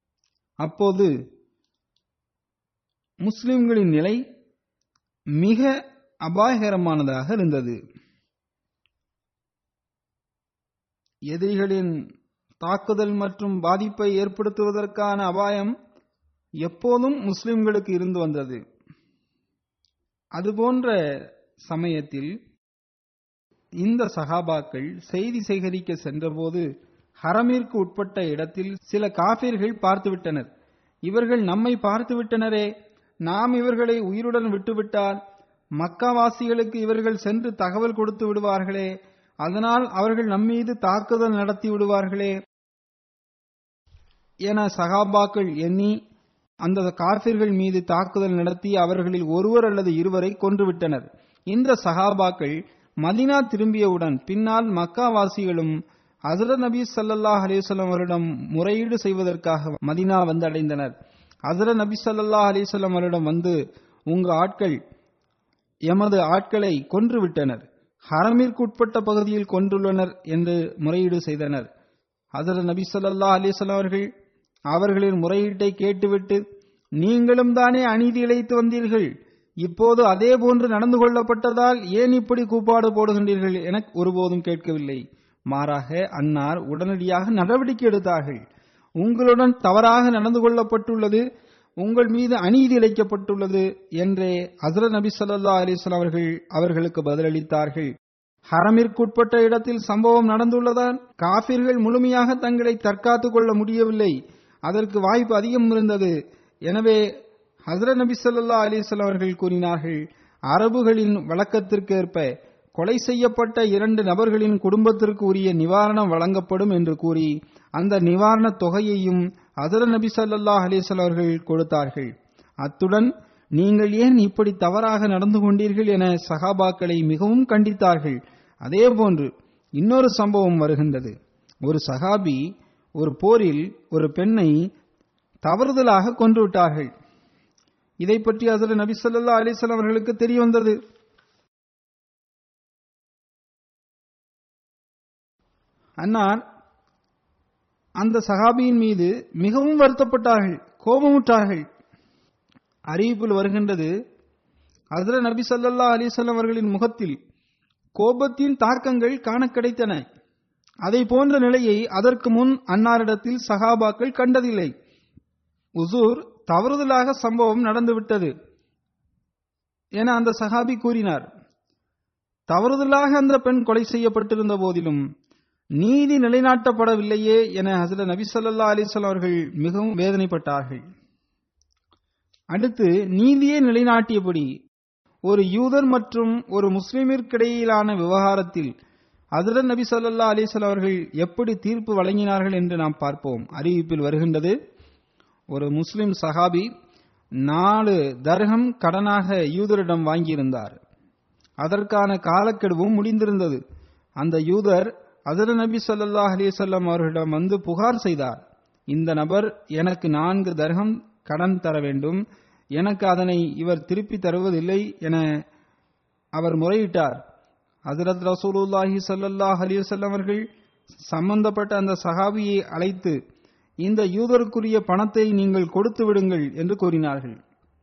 அப்போது முஸ்லிம்களின் நிலை மிக அபாயகரமானதாக இருந்தது எதிரிகளின் தாக்குதல் மற்றும் பாதிப்பை ஏற்படுத்துவதற்கான அபாயம் எப்போதும் முஸ்லிம்களுக்கு இருந்து வந்தது அதுபோன்ற சமயத்தில் இந்த சகாபாக்கள் செய்தி சேகரிக்க சென்றபோது ஹரமிற்கு உட்பட்ட இடத்தில் சில காபிர்கள் பார்த்துவிட்டனர் இவர்கள் நம்மை பார்த்துவிட்டனரே நாம் இவர்களை உயிருடன் விட்டுவிட்டால் மக்காவாசிகளுக்கு இவர்கள் சென்று தகவல் கொடுத்து விடுவார்களே அதனால் அவர்கள் நம்மீது தாக்குதல் நடத்தி விடுவார்களே என சகாபாக்கள் எண்ணி அந்த காபிர்கள் மீது தாக்குதல் நடத்தி அவர்களில் ஒருவர் அல்லது இருவரை கொன்றுவிட்டனர் இந்த சகாபாக்கள் மதினா திரும்பியவுடன் பின்னால் மக்காவாசிகளும் ஹசரத் நபி ஸல்லல்லாஹு அலைஹி வஸல்லம் அவரிடம் முறையீடு செய்வதற்காக மதினா வந்து அடைந்தனர் ஹசரத் நபி ஸல்லல்லாஹு அலைஹி வஸல்லம் அவரிடம் வந்து உங்க ஆட்கள் எமது ஆட்களை கொன்று விட்டனர் ஹரமிற்கு உட்பட்ட பகுதியில் கொன்றுள்ளனர் என்று முறையீடு செய்தனர் ஹசரத் நபி ஸல்லல்லாஹு அலைஹி வஸல்லம் அவர்கள் அவர்களின் முறையீட்டை கேட்டுவிட்டு நீங்களும் தானே அநீதி இழைத்து வந்தீர்கள் இப்போது அதே போன்று நடந்து கொள்ளப்பட்டதால் ஏன் இப்படி கூப்பாடு போடுகின்றீர்கள் என ஒருபோதும் கேட்கவில்லை மாறாக அன்னார் உடனடியாக நடவடிக்கை எடுத்தார்கள் உங்களுடன் தவறாக நடந்து கொள்ளப்பட்டுள்ளது உங்கள் மீது அநீதி இழைக்கப்பட்டுள்ளது என்றே ஹசரத் நபி ஸல்லல்லாஹு அலைஹி வஸல்லம் அவர்கள் அவர்களுக்கு பதிலளித்தார்கள் ஹரமிற்குட்பட்ட இடத்தில் சம்பவம் நடந்துள்ளதால் காபிர்கள் முழுமையாக தங்களை தற்காத்துக் கொள்ள முடியவில்லை அதற்கு வாய்ப்பு அதிகம் இருந்தது எனவே ஹசரத் நபி ஸல்லல்லாஹு அலைஹி வஸல்லம் அவர்கள் கூறினார்கள் அரபுகளின் வழக்கத்திற்கேற்ப கொலை செய்யப்பட்ட இரண்டு நபர்களின் குடும்பத்திற்கு உரிய நிவாரணம் வழங்கப்படும் என்று கூறி அந்த நிவாரணத் தொகையையும் ஹசரத் நபி ஸல்லல்லாஹு அலைஹி வஸல்லம் அவர்கள் கொடுத்தார்கள் அத்துடன் நீங்கள் ஏன் இப்படி தவறாக நடந்து கொண்டீர்கள் என சகாபாக்களை மிகவும் கண்டித்தார்கள் அதேபோன்று இன்னொரு சம்பவம் வருகின்றது ஒரு சகாபி ஒரு போரில் ஒரு பெண்ணை தவறுதலாக கொன்று விட்டார்கள் இதை பற்றி ஹசரத் நபி ஸல்லல்லாஹு அலைஹி வஸல்லம் அவர்களுக்கு தெரிய வந்தது அன்னார் அந்த சகாபியின் மீது மிகவும் வருத்தப்பட்டார்கள் கோபமுற்றார்கள் அறிவிப்பில் வருகின்றது ஹசரத் நபி ஸல்லல்லாஹு அலைஹி வஸல்லம் அவர்களின் முகத்தில் கோபத்தின் தாக்கங்கள் காண கிடைத்தன அதை போன்ற நிலையை அதற்கு முன் அன்னாரிடத்தில் சகாபாக்கள் கண்டதில்லை உசூர் தவறுதலாக சம்பவம் நடந்துவிட்டது என அந்த சகாபி கூறினார் தவறுதலாக அந்த பெண் கொலை செய்யப்பட்டிருந்த போதிலும் நீதி நிலைநாட்டப்படவில்லையே என ஹசரத் நபி ஸல்லல்லாஹு அலைஹி வஸல்லம் அவர்கள் மிகவும் வேதனைப்பட்டார்கள் அடுத்து நீதியை நிலைநாட்டியபடி ஒரு யூதர் மற்றும் ஒரு முஸ்லிமிற்கிடையிலான விவகாரத்தில் ஹசரத் நபி ஸல்லல்லாஹு அலைஹி வஸல்லம் அவர்கள் எப்படி தீர்ப்பு வழங்கினார்கள் என்று நாம் பார்ப்போம் அறிவிப்பில் வருகின்றது ஒரு முஸ்லிம் சஹாபி நாலு தர்கம் கடனாக யூதரிடம் வாங்கியிருந்தார் அதற்கான காலக்கெடுவும் முடிந்திருந்தது அந்த யூதர் ஹசரத் நபி ஸல்லல்லாஹு அலைஹி வஸல்லம் அவர்களிடம் வந்து புகார் செய்தார் இந்த நபர் எனக்கு நான்கு தர்கம் கடன் தர வேண்டும் எனக்கு அதனை இவர் திருப்பி தருவதில்லை என அவர் முறையிட்டார் ஹசரத் ரசூலுல்லாஹி ஸல்லல்லாஹு அலைஹி வஸல்லம் அவர்கள் சம்பந்தப்பட்ட அந்த சஹாபியை அழைத்து இந்த யூதருக்குரிய பணத்தை நீங்கள் கொடுத்து விடுங்கள் என்று கூறினார்கள்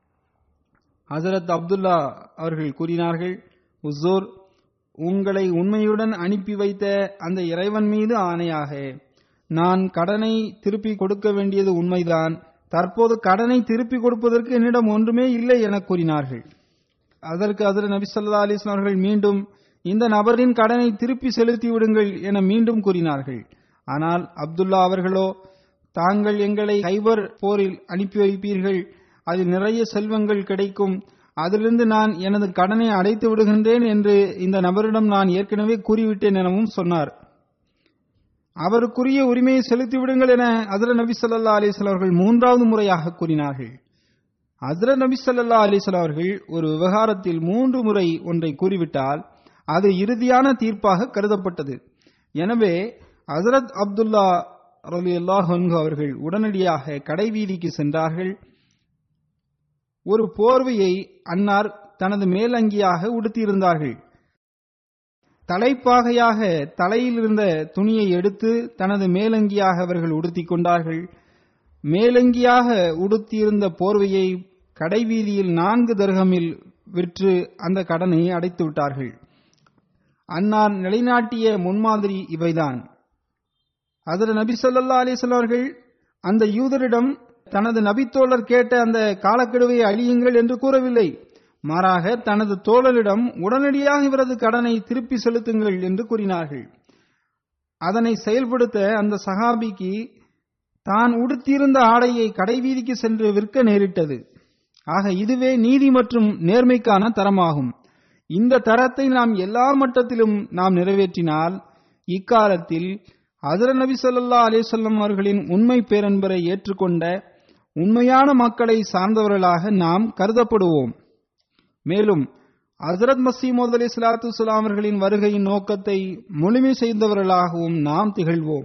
ஹசரத் அப்துல்லா அவர்கள் கூறினார்கள் உஸ்ஸூர் உங்களை உண்மையுடன் அனுப்பி வைத்த அந்த இறைவன் மீது ஆணையாக நான் கடனை திருப்பி கொடுக்க வேண்டியது உண்மைதான் தற்போது கடனை திருப்பி கொடுப்பதற்கு என்னிடம் ஒன்றுமே இல்லை என கூறினார்கள் அதற்கு அதில் நபி ஸல்லல்லாஹு அலைஹி வஸல்லம் அவர்கள் மீண்டும் இந்த நபரின் கடனை திருப்பி செலுத்தி விடுங்கள் என மீண்டும் கூறினார்கள் ஆனால் அப்துல்லா அவர்களோ தாங்கள் எங்களை கைபர் போரில் அனுப்பி வைப்பீர்கள் அதில் நிறைய செல்வங்கள் கிடைக்கும் அதிலிருந்து நான் எனது கடனை அடைத்து விடுகின்றேன் என்று இந்த நபரிடம் நான் ஏற்கனவே கூறிவிட்டேன் எனவும் சொன்னார் அவருக்குரிய உரிமையை செலுத்தி விடுங்கள் என ஹசரத் நபி ஸல்லல்லாஹு அலைஹி வஸல்லம் அவர்கள் மூன்றாவது முறையாக கூறினார்கள் ஹசரத் நபி ஸல்லல்லாஹு அலைஹி வஸல்லம் அவர்கள் ஒரு விவகாரத்தில் மூன்று முறை ஒன்றை கூறிவிட்டால் அது இறுதியான தீர்ப்பாக கருதப்பட்டது எனவே ஹசரத் அப்துல்லா ரலியல்லாஹு அன்ஹு அவர்கள் உடனடியாக கடைவீதிக்கு சென்றார்கள் ஒரு போர்வையை அன்னார் தனது மேலங்கியாக உடுத்தியிருந்தார்கள் தலைப்பாகையாக தலையில் இருந்த துணியை எடுத்து தனது மேலங்கியாக அவர்கள் உடுத்திக் கொண்டார்கள் மேலங்கியாக உடுத்தியிருந்த போர்வையை கடைவீதியில் நான்கு தர்கமில் விற்று அந்த கடனை அடைத்து விட்டார்கள் அன்னார் நிலைநாட்டிய முன்மாதிரி இவைதான் அதில் நபி சொல்லா அலிஸ்லாம் அவர்கள் அந்த யூதரிடம் தனது நபித்தோழர் கேட்ட அந்த காலக்கெடுவை அழியுங்கள் என்று கூறவில்லை மாறாக தனது தோழரிடம் உடனடியாக இவரது கடனை திருப்பி செலுத்துங்கள் என்று கூறினார்கள் அதனை செயல்படுத்த அந்த சஹாபிக்கு தான் உடுத்தியிருந்த ஆடையை கடைவீதிக்கு சென்று விற்க நேரிட்டது ஆக இதுவே நீதி மற்றும் நேர்மைக்கான தரமாகும் இந்த தரத்தை நாம் எல்லா மட்டத்திலும் நாம் நிறைவேற்றினால் இக்காலத்தில் ஹசர நபி சொல்லா அலிசல்லம் அவர்களின் உண்மை பேரன்பரை ஏற்றுக்கொண்ட உண்மையான மக்களை சார்ந்தவர்களாக நாம் கருதப்படுவோம் மேலும் ஹசரத் மசீமோத் அலி சலாத்து சுலாம் அவர்களின் வருகையின் நோக்கத்தை முழுமை செய்தவர்களாகவும் நாம் திகழ்வோம்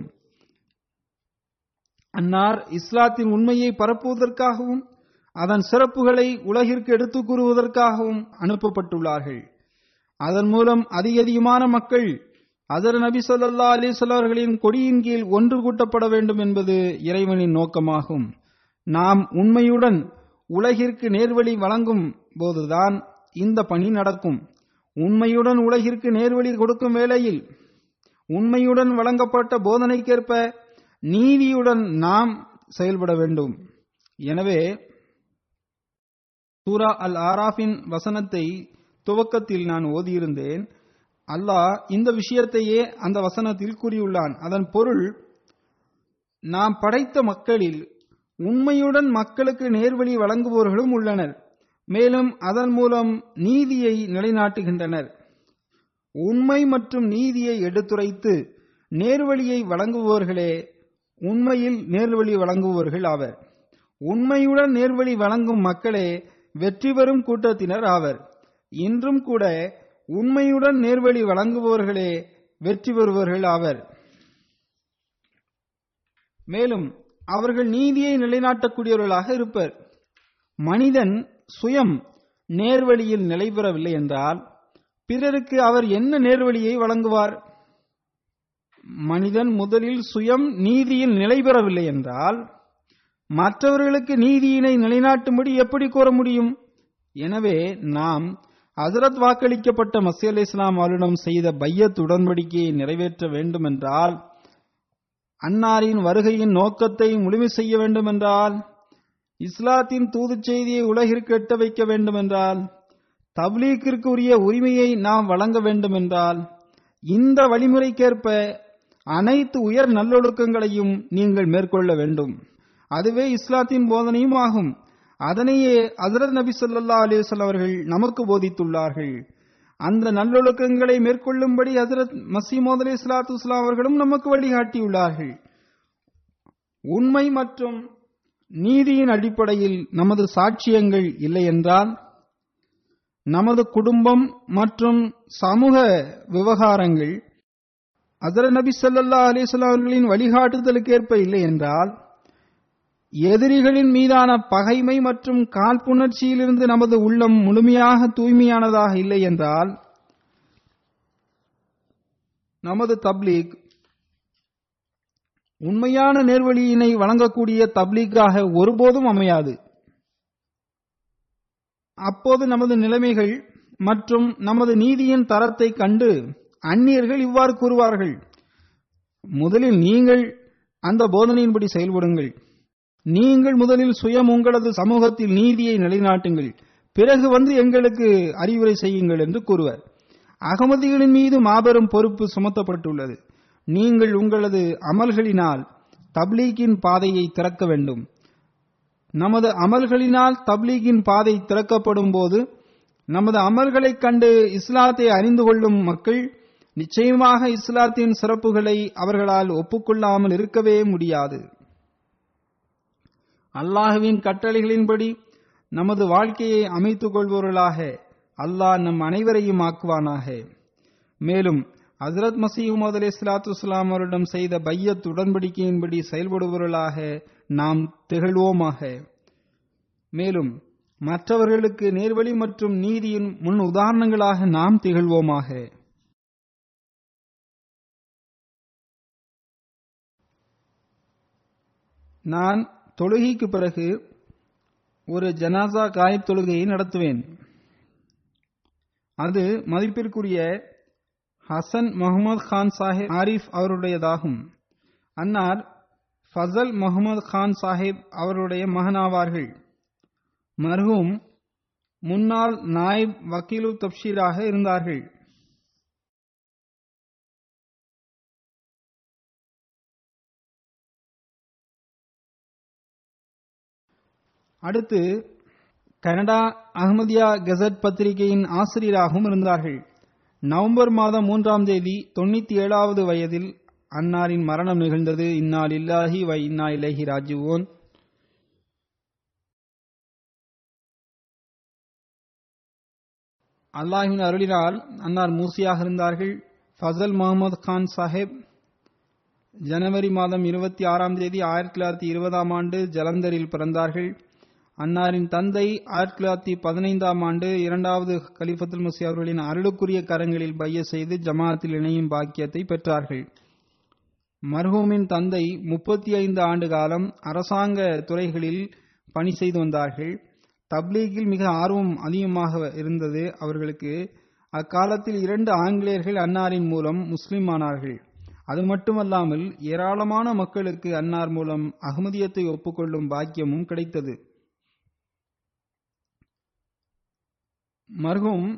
அன்னார் இஸ்லாத்தின் உண்மையை பரப்புவதற்காகவும் அதன் சிறப்புகளை உலகிற்கு எடுத்துக் கூறுவதற்காகவும் அனுப்பப்பட்டுள்ளார்கள் அதன் மூலம் அதிக அதிகமான மக்கள் அதர் நபி சொல்லா அலிசல்லவர்களின் கொடியின் கீழ் ஒன்று கூட்டப்பட வேண்டும் என்பது இறைவனின் நோக்கமாகும் நாம் உண்மையுடன் உலகிற்கு நேர்வழி வழங்கும் போதுதான் இந்த பணி நடக்கும் உண்மையுடன் உலகிற்கு நேர்வழி கொடுக்கும் வேளையில் உண்மையுடன் வழங்கப்பட்ட போதனைக்கேற்ப நீதியுடன் நாம் செயல்பட வேண்டும் எனவே சூரா அல் ஆராஃபின் வசனத்தை துவக்கத்தில் நான் ஓதியிருந்தேன் அல்லாஹ் இந்த விஷயத்தையே அந்த வசனத்தில் கூறியுள்ளான் அதன் பொருள் நாம் படைத்த மக்களில் உண்மையுடன் மக்களுக்கு நேர்வழி வழங்குபவர்களும் உள்ளனர் மேலும் அதன் மூலம் நீதியை நிலைநாட்டுகின்றனர் உண்மை மற்றும் நீதியை எடுத்துரைத்து நேர்வழியை வழங்குபவர்களே உண்மையில் நேர்வழி வழங்குபவர்கள் ஆவர் உண்மையுடன் நேர்வழி வழங்கும் மக்களே வெற்றி பெறும் கூட்டத்தினர் ஆவர் இன்றும் கூட உண்மையுடன் நேர்வழி வழங்குபவர்களே வெற்றி பெறுபவர்கள் ஆவர் மேலும் அவர்கள் நீதியை நிலைநாட்டக்கூடியவர்களாக இருப்பர் மனிதன் சுயம் நேர்வழியில் நிலை பெறவில்லை என்றால் பிறருக்கு அவர் என்ன நேர்வழியை வழங்குவார் மனிதன் முதலில் சுயம் நீதியில் நிலை பெறவில்லை என்றால் மற்றவர்களுக்கு நீதியினை நிலைநாட்டும்படி எப்படி கூற முடியும் எனவே நாம் ஹசரத் வாக்களிக்கப்பட்ட மசி அலி இஸ்லாம் அவரிடம் செய்த பையத் உடன்படிக்கையை நிறைவேற்ற வேண்டும் என்றால் அன்னாரின் வருகையின் நோக்கத்தை முழுமை செய்ய வேண்டும் என்றால் இஸ்லாத்தின் தூதுச் செய்தியை உலகிற்கு எட்ட வைக்க வேண்டும் என்றால் தப்லீக்கிற்கு உரிய உரிமையை நாம் வழங்க வேண்டும் என்றால் இந்த வழிமுறைக்கேற்ப அனைத்து உயர் நல்லொழுக்கங்களையும் நீங்கள் மேற்கொள்ள வேண்டும் அதுவே இஸ்லாத்தின் போதனையும் ஆகும் அதனையே ஹசரத் நபி சொல்லா அலிவசல் அவர்கள் நமக்கு போதித்துள்ளார்கள் அந்த நல்லொழுக்கங்களை மேற்கொள்ளும்படி ஹசரத் மசீமோத் அலி இஸ்லாத்து இஸ்லாம் அவர்களும் நமக்கு வழிகாட்டியுள்ளார்கள் உண்மை மற்றும் நீதியின் அடிப்படையில் நமது சாட்சியங்கள் இல்லை என்றால் நமது குடும்பம் மற்றும் சமூக விவகாரங்கள் ஹசரத் நபி சொல்லல்லா அலிஸ்லாம் அவர்களின் வழிகாட்டுதலுக்கேற்ப இல்லை என்றால் எதிரிகளின் மீதான பகைமை மற்றும் காழ்ப்புணர்ச்சியிலிருந்து நமது உள்ளம் முழுமையாக தூய்மையானதாக இல்லை என்றால் நமது தப்லீக் உண்மையான நேர்வழியினை வழங்கக்கூடிய தப்லீக்காக ஒருபோதும் அமையாது அப்போது நமது நிலைமைகள் மற்றும் நமது நீதியின் தரத்தை கண்டு அந்நியர்கள் இவ்வாறு கூறுவார்கள் முதலில் நீங்கள் அந்த போதனையின்படி செயல்படுங்கள் நீங்கள் முதலில் சுயம் உங்களது சமூகத்தில் நீதியை நிலைநாட்டுங்கள் பிறகு வந்து எங்களுக்கு அறிவுரை செய்யுங்கள் என்று கூறுவர் அகமதிகளின் மீது மாபெரும் பொறுப்பு சுமத்தப்பட்டுள்ளது நீங்கள் உங்களது அமல்களினால் தப்லீக்கின் பாதையை திறக்க வேண்டும் நமது அமல்களினால் தப்லீக்கின் பாதை திறக்கப்படும் போது நமது அமல்களைக் கண்டு இஸ்லாத்தை அறிந்து கொள்ளும் மக்கள் நிச்சயமாக இஸ்லாத்தின் சிறப்புகளை அவர்களால் ஒப்புக்கொள்ளாமல் இருக்கவே முடியாது அல்லாஹுவின் கட்டளைகளின்படி நமது வாழ்க்கையை அமைத்துக் கொள்பவர்களாக அல்லாஹ் நம் அனைவரையும் ஆக்குவானாக மேலும் ஹசரத் மசீஹ் அலி இஸ்லாத்து இஸ்லாம் அவரிடம் செய்த பையத் உடன்படிக்கையின்படி செயல்படுபவர்களாக நாம் திகழ்வோமாக மேலும் மற்றவர்களுக்கு நேர்வழி மற்றும் நீதியின் முன் உதாரணங்களாக நாம் திகழ்வோமாக நான் தொழுகைக்கு பிறகு ஒரு ஜனாசா காயப் தொழுகையை நடத்துவேன் அது மதிப்பிற்குரிய ஹசன் முகமது கான் சாஹிப் ஆரிஃப் அவருடையதாகும் அன்னார் ஃபசல் முகமது கான் சாஹிப் அவருடைய மகனாவார்கள் மர்ஹூம் முன்னாள் நாயிப் வக்கீலு தப்ஷீராக இருந்தார்கள் அடுத்து கனடா அகமதியா கெசட் பத்திரிகையின் ஆசிரியராகவும் இருந்தார்கள் நவம்பர் மாதம் மூன்றாம் தேதி தொண்ணூத்தி ஏழாவது வயதில் அன்னாரின் மரணம் நிகழ்ந்தது இன்னால் இல்லாஹி வ இன்னா இலஹி ராஜுவோன் அல்லாஹின் அருளினால் அன்னார் மூசியாக இருந்தார்கள் ஃபசல் முகமது கான் சாஹிப் ஜனவரி மாதம் இருபத்தி ஆறாம் தேதி ஆயிரத்தி தொள்ளாயிரத்தி இருபதாம் ஆண்டு ஜலந்தரில் பிறந்தார்கள் அன்னாரின் தந்தை ஆயிரத்தி தொள்ளாயிரத்தி பதினைந்தாம் ஆண்டு இரண்டாவது கலிஃபத்துல் முசி அவர்களின் அருளுக்குரிய கரங்களில் பைய செய்து ஜமாத்தில் இணையும் பாக்கியத்தை பெற்றார்கள் மர்ஹூமின் தந்தை முப்பத்தி ஐந்து ஆண்டு காலம் அரசாங்க துறைகளில் பணி செய்து வந்தார்கள் தப்லீகில் மிக ஆர்வம் அதிகமாக இருந்தது அவர்களுக்கு அக்காலத்தில் இரண்டு ஆங்கிலேயர்கள் அன்னாரின் மூலம் முஸ்லிம் ஆனார்கள் அது மட்டுமல்லாமல் ஏராளமான மக்களுக்கு அன்னார் மூலம் அகமதியத்தை ஒப்புக்கொள்ளும் பாக்கியமும் கிடைத்தது மர்ஹூம்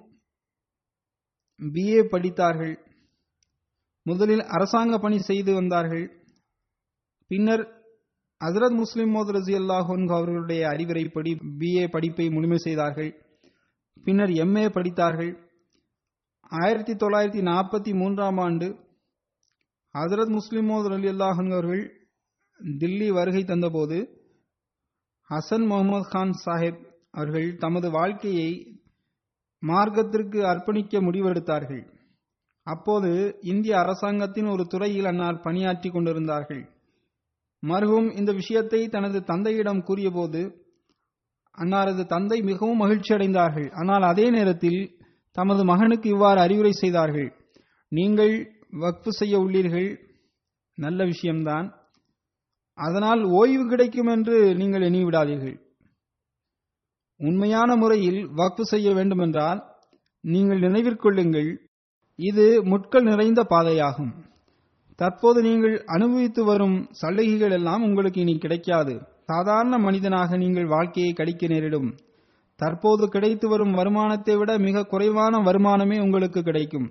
பிஏ படித்தார்கள் முதலில் அரசாங்க பணி செய்து வந்தார்கள் பின்னர் ஹசரத் முஸ்லிம் மோத் ரசி அல்லாஹன் அவர்களுடைய அறிவுரைப்படி பிஏ படிப்பை முழுமை செய்தார்கள் பின்னர் எம்ஏ படித்தார்கள் ஆயிரத்தி தொள்ளாயிரத்தி நாற்பத்தி மூன்றாம் ஆண்டு ஹசரத் முஸ்லிம் மோத் அலி அல்லாஹன் அவர்கள் தில்லி வருகை தந்தபோது ஹசன் முகமது கான் சாஹிப் அவர்கள் தமது வாழ்க்கையை மார்க்கத்திற்கு அர்ப்பணிக்க முடிவெடுத்தார்கள் அப்போது இந்திய அரசாங்கத்தின் ஒரு துறையில் அன்னார் பணியாற்றி கொண்டிருந்தார்கள் மருகும் இந்த விஷயத்தை தனது தந்தையிடம் கூறியபோது அன்னாரது தந்தை மிகவும் மகிழ்ச்சி அடைந்தார்கள் ஆனால் அதே நேரத்தில் தமது மகனுக்கு இவ்வாறு அறிவுரை செய்தார்கள் நீங்கள் வக்ஃபு செய்ய உள்ளீர்கள் நல்ல விஷயம்தான் அதனால் ஓய்வு கிடைக்கும் என்று நீங்கள் எண்ணிவிடாதீர்கள் உண்மையான முறையில் வக்ஃபு செய்ய வேண்டுமென்றால் நீங்கள் நினைவிற்கொள்ளுங்கள் இது முட்கள் நிறைந்த பாதையாகும் தற்போது நீங்கள் அனுபவித்து வரும் சலுகைகள் எல்லாம் உங்களுக்கு இனி கிடைக்காது சாதாரண மனிதனாக நீங்கள் வாழ்க்கையை கழிக்க நேரிடும் தற்போது கிடைத்து வரும் வருமானத்தை விட மிக குறைவான வருமானமே உங்களுக்கு கிடைக்கும்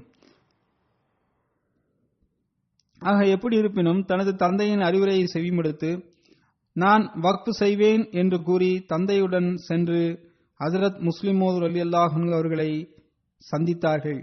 ஆக எப்படி இருப்பினும் தனது தந்தையின் அறிவுரையை செவிமடுத்து நான் வக்ஃபு செய்வேன் என்று கூறி தந்தையுடன் சென்று ஹசரத் முஸ்லிமோது அலி அல்லாஹன் அவர்களை சந்தித்தார்கள்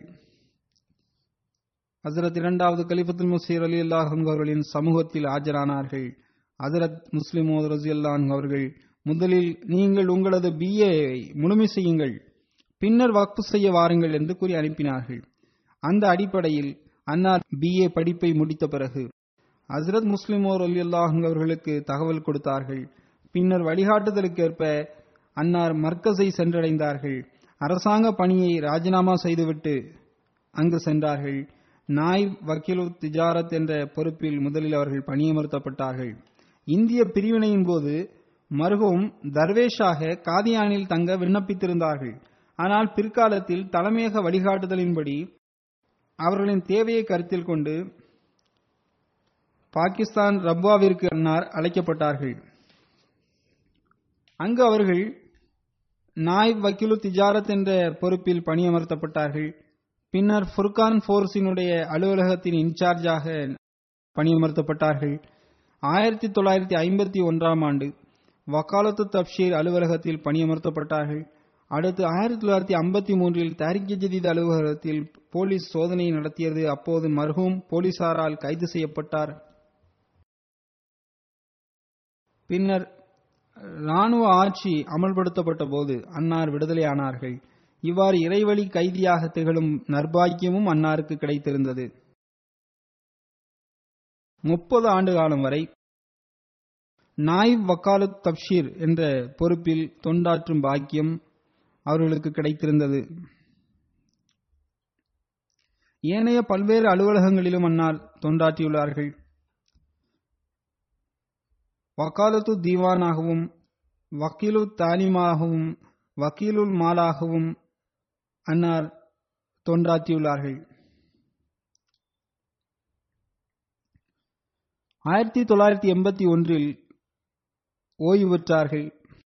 ஹசரத் இரண்டாவது கலிபத்துல் முசீர் அலி அல்லாஹன் அவர்களின் சமூகத்தில் ஆஜரானார்கள் ஹசரத் முஸ்லிமோது ரசி அல்லாஹன் அவர்கள் முதலில் நீங்கள் உங்களது பிஏ முழுமை செய்யுங்கள் பின்னர் வக்ஃபு செய்ய வாருங்கள் என்று கூறி அனுப்பினார்கள் அந்த அடிப்படையில் அன்னார் பிஏ படிப்பை முடித்த பிறகு ஹசரத் முஸ்லிமோர் அலி அல்லாஹன் அவர்களுக்கு தகவல் கொடுத்தார்கள் பின்னர் வழிகாட்டுதலுக்கேற்ப அன்னார் மர்க்கஸை சென்றடைந்தார்கள் அரசாங்க பணியை ராஜினாமா செய்துவிட்டு அங்கு சென்றார்கள் நாய் வக்கீலு திஜாரத் என்ற பொறுப்பில் முதலில் அவர்கள் பணியமர்த்தப்பட்டார்கள் இந்திய பிரிவினையின் போது மருகும் தர்வேஷாக காதியானில் தங்க விண்ணப்பித்திருந்தார்கள் ஆனால் பிற்காலத்தில் தலைமையக வழிகாட்டுதலின்படி அவர்களின் தேவையை கருத்தில் கொண்டு பாகிஸ்தான் ரப்வாவிற்கு அன்னார் அழைக்கப்பட்டார்கள் அங்கு அவர்கள் நாய் வக்கீலு திஜாரத் என்ற பொறுப்பில் பணியமர்த்தப்பட்டார்கள் பின்னர் ஃபுர்கான் போர்ஸினுடைய அலுவலகத்தின் இன்சார்ஜாக பணியமர்த்தப்பட்டார்கள் ஆயிரத்தி தொள்ளாயிரத்தி ஐம்பத்தி ஒன்றாம் ஆண்டு வக்காலத்து தப்ஷீர் அலுவலகத்தில் பணியமர்த்தப்பட்டார்கள் அடுத்து ஆயிரத்தி தொள்ளாயிரத்தி ஐம்பத்தி மூன்றில் தாரிக் ஜதீத் அலுவலகத்தில் போலீஸ் சோதனை நடத்தியது அப்போது மர்ஹூம் போலீசாரால் கைது செய்யப்பட்டார் பின்னர் ராணுவ ஆட்சி அமல்படுத்தப்பட்ட போது அன்னார் விடுதலையானார்கள் இவ்வாறு இறைவழி கைதியாக திகழும் நர்பாக்கியமும் அன்னாருக்கு கிடைத்திருந்தது முப்பது ஆண்டு காலம் வரை நாயிப் வக்காலத் தப்ஷீர் என்ற பொறுப்பில் தொண்டாற்றும் பாக்கியம் அவர்களுக்கு கிடைத்திருந்தது ஏனைய பல்வேறு அலுவலகங்களிலும் அன்னார் தொண்டாற்றியுள்ளார்கள் வக்காலத்து தீவானாகவும் வக்கீலு தாலிமாகவும் வக்கீலுல் மாலாகவும் அன்னார் தொண்டாற்றியுள்ளார்கள் ஆயிரத்தி தொள்ளாயிரத்தி எண்பத்தி ஒன்றில் ஓய்வு பெற்றார்கள்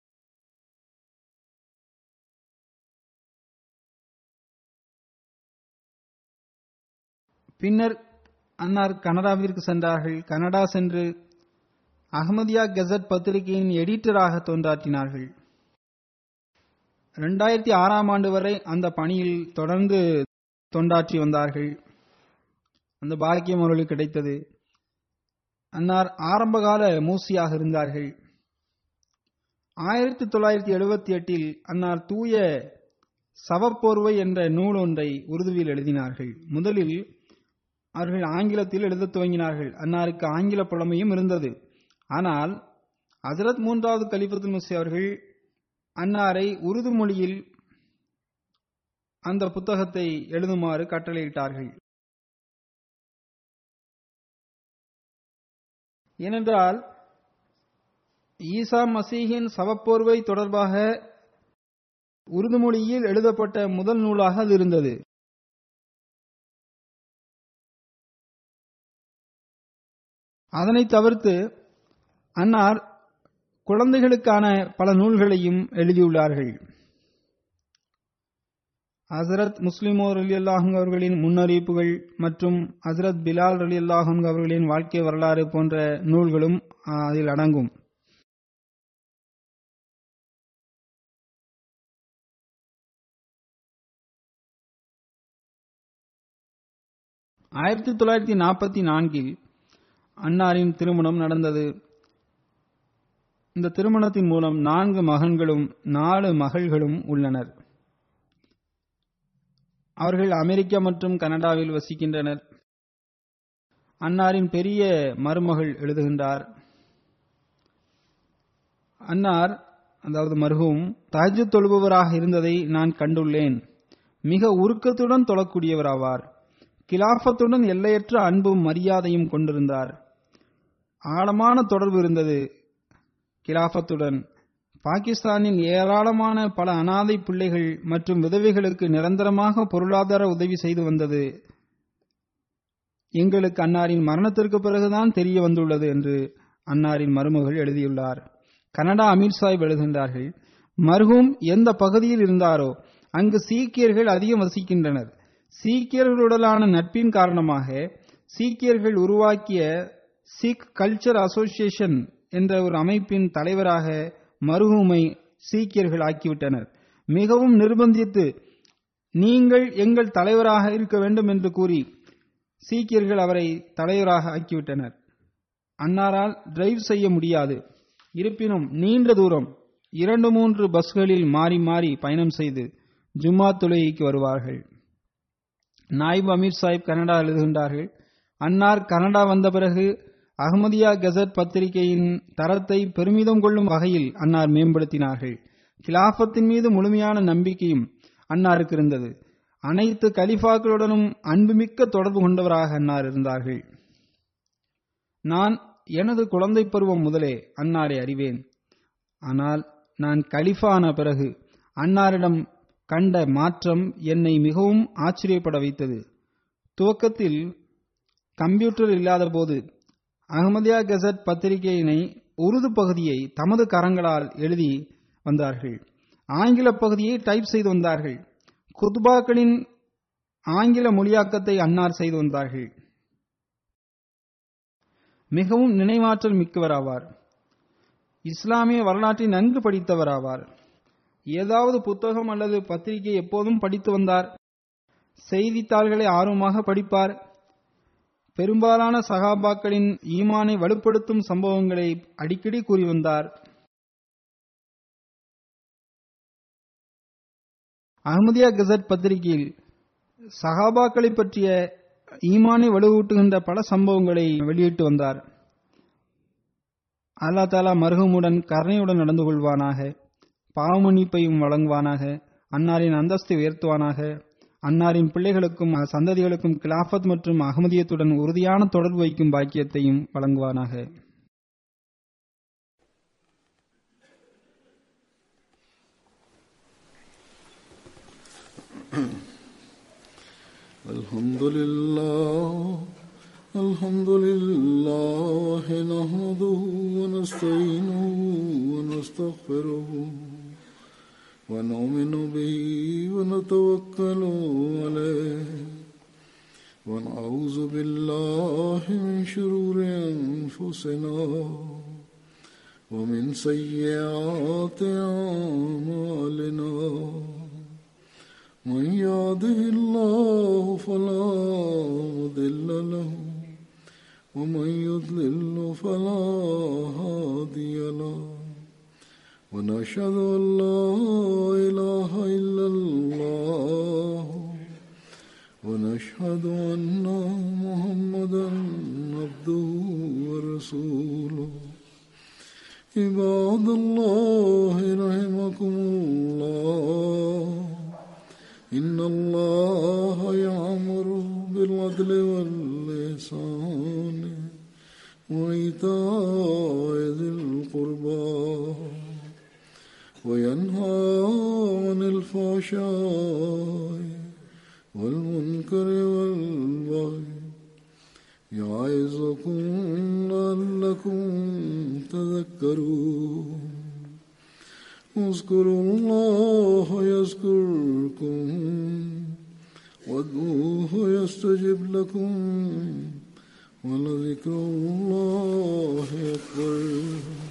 பின்னர் அன்னார் கனடாவிற்கு சென்றார்கள் கனடா சென்று அகமதியா கெசட் பத்திரிகையின் எடிட்டராக தொண்டாற்றினார்கள் இரண்டாயிரத்தி ஆறாம் ஆண்டு வரை அந்த பணியில் தொடர்ந்து தொண்டாற்றி வந்தார்கள் அந்த பாக்கியம் அவர்களுக்கு கிடைத்தது அன்னார் ஆரம்பகால மூசியாக இருந்தார்கள் ஆயிரத்தி தொள்ளாயிரத்தி எழுபத்தி எட்டில் அன்னார் தூய சவப்போர்வை என்ற நூல் ஒன்றை உருதுவில் எழுதினார்கள் முதலில் அவர்கள் ஆங்கிலத்தில் எழுதத் துவங்கினார்கள் அன்னாருக்கு ஆங்கில புலமையும் இருந்தது ஆனால் ஹசரத் மூன்றாவது கலிபத்துல் முசி அவர்கள் அன்னாரை உருது மொழியில் அந்த புத்தகத்தை எழுதுமாறு கட்டளையிட்டார்கள் ஏனென்றால் ஈசா மசீஹின் சவப்போர்வை தொடர்பாக உருது மொழியில் எழுதப்பட்ட முதல் நூலாக அது இருந்தது அதனை தவிர்த்து அன்னார் குழந்தைகளுக்கான பல நூல்களையும் எழுதியுள்ளார்கள் ஹசரத் முஸ்லிமோர் அலி அல்லாஹுங் அவர்களின் முன்னறிவிப்புகள் மற்றும் ஹசரத் பிலால் அலி அல்லாஹுங் அவர்களின் வாழ்க்கை வரலாறு போன்ற நூல்களும் அதில் அடங்கும் ஆயிரத்தி தொள்ளாயிரத்தி நாற்பத்தி நான்கில் அன்னாரின் திருமணம் நடந்தது இந்த திருமணத்தின் மூலம் நான்கு மகன்களும் நாலு மகள்களும் உள்ளனர் அவர்கள் அமெரிக்கா மற்றும் கனடாவில் வசிக்கின்றனர் அன்னாரின் பெரிய மருமகள் எழுதுகின்றார் அன்னார் அதாவது மருகும் தஹஜு தொழுபவராக இருந்ததை நான் கண்டுள்ளேன் மிக உருக்கத்துடன் தொழக்கூடியவராவார் கிலாஃபத்துடன் எல்லையற்ற அன்பும் மரியாதையும் கொண்டிருந்தார் ஆழமான தொடர்பு இருந்தது கிலாஃபத்துடன் பாகிஸ்தானின் ஏராளமான பல அனாதை பிள்ளைகள் மற்றும் விதவைகளுக்கு நிரந்தரமாக பொருளாதார உதவி செய்து வந்தது எங்களுக்கு அன்னாரின் மரணத்திற்கு பிறகுதான் தெரிய வந்துள்ளது என்று அன்னாரின் மருமகள் எழுதியுள்ளார் கனடா அமீர் சாஹிப் எழுதுகின்றார்கள் மர்ஹூம் எந்த பகுதியில் இருந்தாரோ அங்கு சீக்கியர்கள் அதிகம் வசிக்கின்றனர் சீக்கியர்களுடனான நட்பின் காரணமாக சீக்கியர்கள் உருவாக்கிய சிக் கல்ச்சர் அசோசியேஷன் என்ற ஒரு அமைப்பின் தலைவராக மருகூமை சீக்கியர்கள் ஆக்கிவிட்டனர் மிகவும் நிர்பந்தித்து நீங்கள் எங்கள் தலைவராக இருக்க வேண்டும் என்று கூறி சீக்கியர்கள் அவரை தலைவராக ஆக்கிவிட்டனர் அன்னாரால் டிரைவ் செய்ய முடியாது இருப்பினும் நீண்ட தூரம் இரண்டு மூன்று பஸ்களில் மாறி மாறி பயணம் செய்து ஜும்மா தொழுகைக்கு வருவார்கள் நாயிப் அமீர் சாஹிப் கனடா எழுதுகின்றார்கள் அன்னார் கனடா வந்த பிறகு அகமதியா கெசட் பத்திரிகையின் தரத்தை பெருமிதம் கொள்ளும் வகையில் அன்னார் மேம்படுத்தினார்கள் கிலாபத்தின் மீது முழுமையான நம்பிக்கையும் அன்னாருக்கு இருந்தது அனைத்து கலிஃபாக்களுடனும் அன்புமிக்க தொடர்பு கொண்டவராக அன்னார் இருந்தார்கள் நான் எனது குழந்தை பருவம் முதலே அன்னாரை அறிவேன் ஆனால் நான் கலிஃபான பிறகு அன்னாரிடம் கண்ட மாற்றம் என்னை மிகவும் ஆச்சரியப்பட வைத்தது துவக்கத்தில் கம்ப்யூட்டர் இல்லாத போது அகமதியா கெசட் பத்திரிகையினை உருது பகுதியை தமது கரங்களால் எழுதி வந்தார்கள் ஆங்கில பகுதியை டைப் செய்து வந்தார்கள் குத்பாக்களின் ஆங்கில மொழியாக்கத்தை அன்னார் செய்து வந்தார்கள் மிகவும் நினைவாற்றல் மிக்கவராவார் இஸ்லாமிய வரலாற்றை நன்கு படித்தவராவார் ஏதாவது புத்தகம் அல்லது பத்திரிகை எப்போதும் படித்து வந்தார் செய்தித்தாள்களை ஆர்வமாக படிப்பார் பெரும்பாலான சகாபாக்களின் ஈமானை வலுப்படுத்தும் சம்பவங்களை அடிக்கடி கூறி வந்தார் அகமதியா கெசட் பத்திரிகையில் சகாபாக்களை பற்றிய ஈமானை வலுவூட்டுகின்ற பல சம்பவங்களை வெளியிட்டு வந்தார் அல்லா தாலா மருகமுடன் கருணையுடன் நடந்து கொள்வானாக பாவமன்னிப்பையும் வழங்குவானாக அன்னாரின் அந்தஸ்தை உயர்த்துவானாக அன்னாரின் பிள்ளைகளுக்கும் சந்ததிகளுக்கும் கிலாஃபத் மற்றும் அகமதியத்துடன் உறுதியான தொடர்பு வைக்கும் பாக்கியத்தையும் வழங்குவானாக الحمد لله الحمد لله نحمده ونستعينه ونستغفره ونؤمن به ونتوكل عليه ونعوذ بالله من شرور أنفسنا ومن سيئات أعمالنا من يهده الله فلا مضل له ومن يضلل فلا هادي له ونشهد أن لا إله إلا الله ونشهد أن محمدا عبده ورسوله عباد الله رحمكم الله إن الله يعمر بالعدل واللسان وإيتاء ذي القربى وينهى عن الفحشاء والمنكر والبغي يعظكم لعلكم تذكرون اذكروا الله يذكركم وادعوه يستجب لكم ولذكر الله أكبر